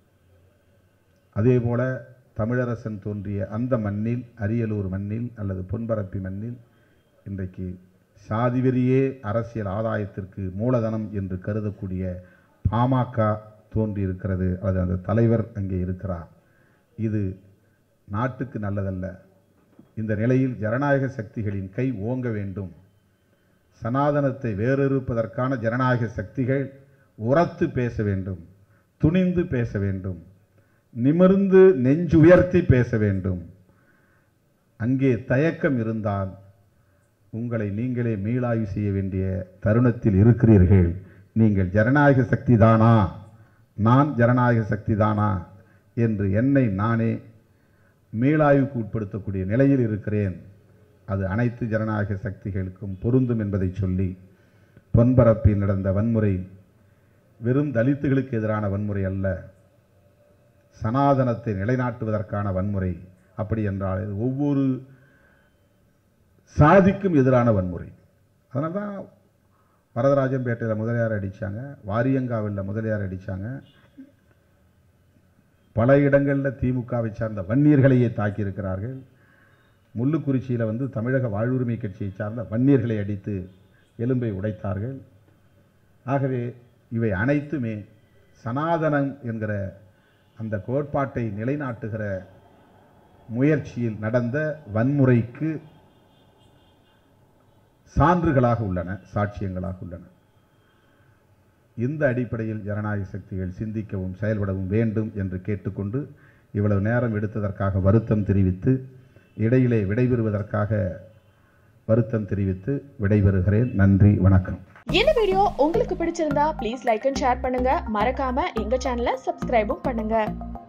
அதேபோல தமிழரசன் தோன்றிய அந்த மண்ணில் அரியலூர் மண்ணில் அல்லது பொன்பரப்பி மண்ணில் இன்றைக்கு சாதி வெறியே அரசியல் ஆதாயத்திற்கு மூலதனம் என்று கருதக்கூடிய பாமக தோன்றியிருக்கிறது அல்லது அந்த தலைவர் அங்கே இருக்கிறார் இது நாட்டுக்கு நல்லதல்ல இந்த நிலையில் ஜனநாயக சக்திகளின் கை ஓங்க வேண்டும் சனாதனத்தை வேறறுப்பதற்கான ஜனநாயக சக்திகள் உரத்து பேச வேண்டும் துணிந்து பேச வேண்டும் நிமிர்ந்து நெஞ்சு உயர்த்தி பேச வேண்டும் அங்கே தயக்கம் இருந்தால் உங்களை நீங்களே மீளாய்வு செய்ய வேண்டிய தருணத்தில் இருக்கிறீர்கள் நீங்கள் ஜனநாயக சக்தி தானா நான் ஜனநாயக சக்தி தானா என்று என்னை நானே மீளாய்வுக்கு உட்படுத்தக்கூடிய நிலையில் இருக்கிறேன் அது அனைத்து ஜனநாயக சக்திகளுக்கும் பொருந்தும் என்பதை சொல்லி பொன்பரப்பில் நடந்த வன்முறை வெறும் தலித்துகளுக்கு எதிரான வன்முறை அல்ல சனாதனத்தை நிலைநாட்டுவதற்கான வன்முறை அப்படி என்றால் இது ஒவ்வொரு சாதிக்கும் எதிரான வன்முறை அதனால தான் வரதராஜன்பேட்டையில் முதலியார் அடித்தாங்க வாரியங்காவில் முதலியார் அடித்தாங்க பல இடங்களில் திமுகவை சார்ந்த வன்னியர்களையே தாக்கியிருக்கிறார்கள் முள்ளுக்குறிச்சியில் வந்து தமிழக வாழ்வுரிமை கட்சியை சார்ந்த வன்னியர்களை அடித்து எலும்பை உடைத்தார்கள் ஆகவே இவை அனைத்துமே சனாதனம் என்கிற அந்த கோட்பாட்டை நிலைநாட்டுகிற முயற்சியில் நடந்த வன்முறைக்கு சான்றுகளாக உள்ளன சாட்சியங்களாக உள்ளன இந்த அடிப்படையில் ஜனநாயக சக்திகள் சிந்திக்கவும் செயல்படவும் வேண்டும் என்று கேட்டுக்கொண்டு இவ்வளவு நேரம் எடுத்ததற்காக வருத்தம் தெரிவித்து இடையிலே விடைபெறுவதற்காக வருத்தம் தெரிவித்து விடைபெறுகிறேன் நன்றி வணக்கம் இந்த வீடியோ உங்களுக்கு பிடிச்சிருந்தா ப்ளீஸ் லைக் அண்ட் ஷேர் பண்ணுங்க மறக்காம எங்க சேனலை சப்ஸ்கிரைபும் பண்ணுங்க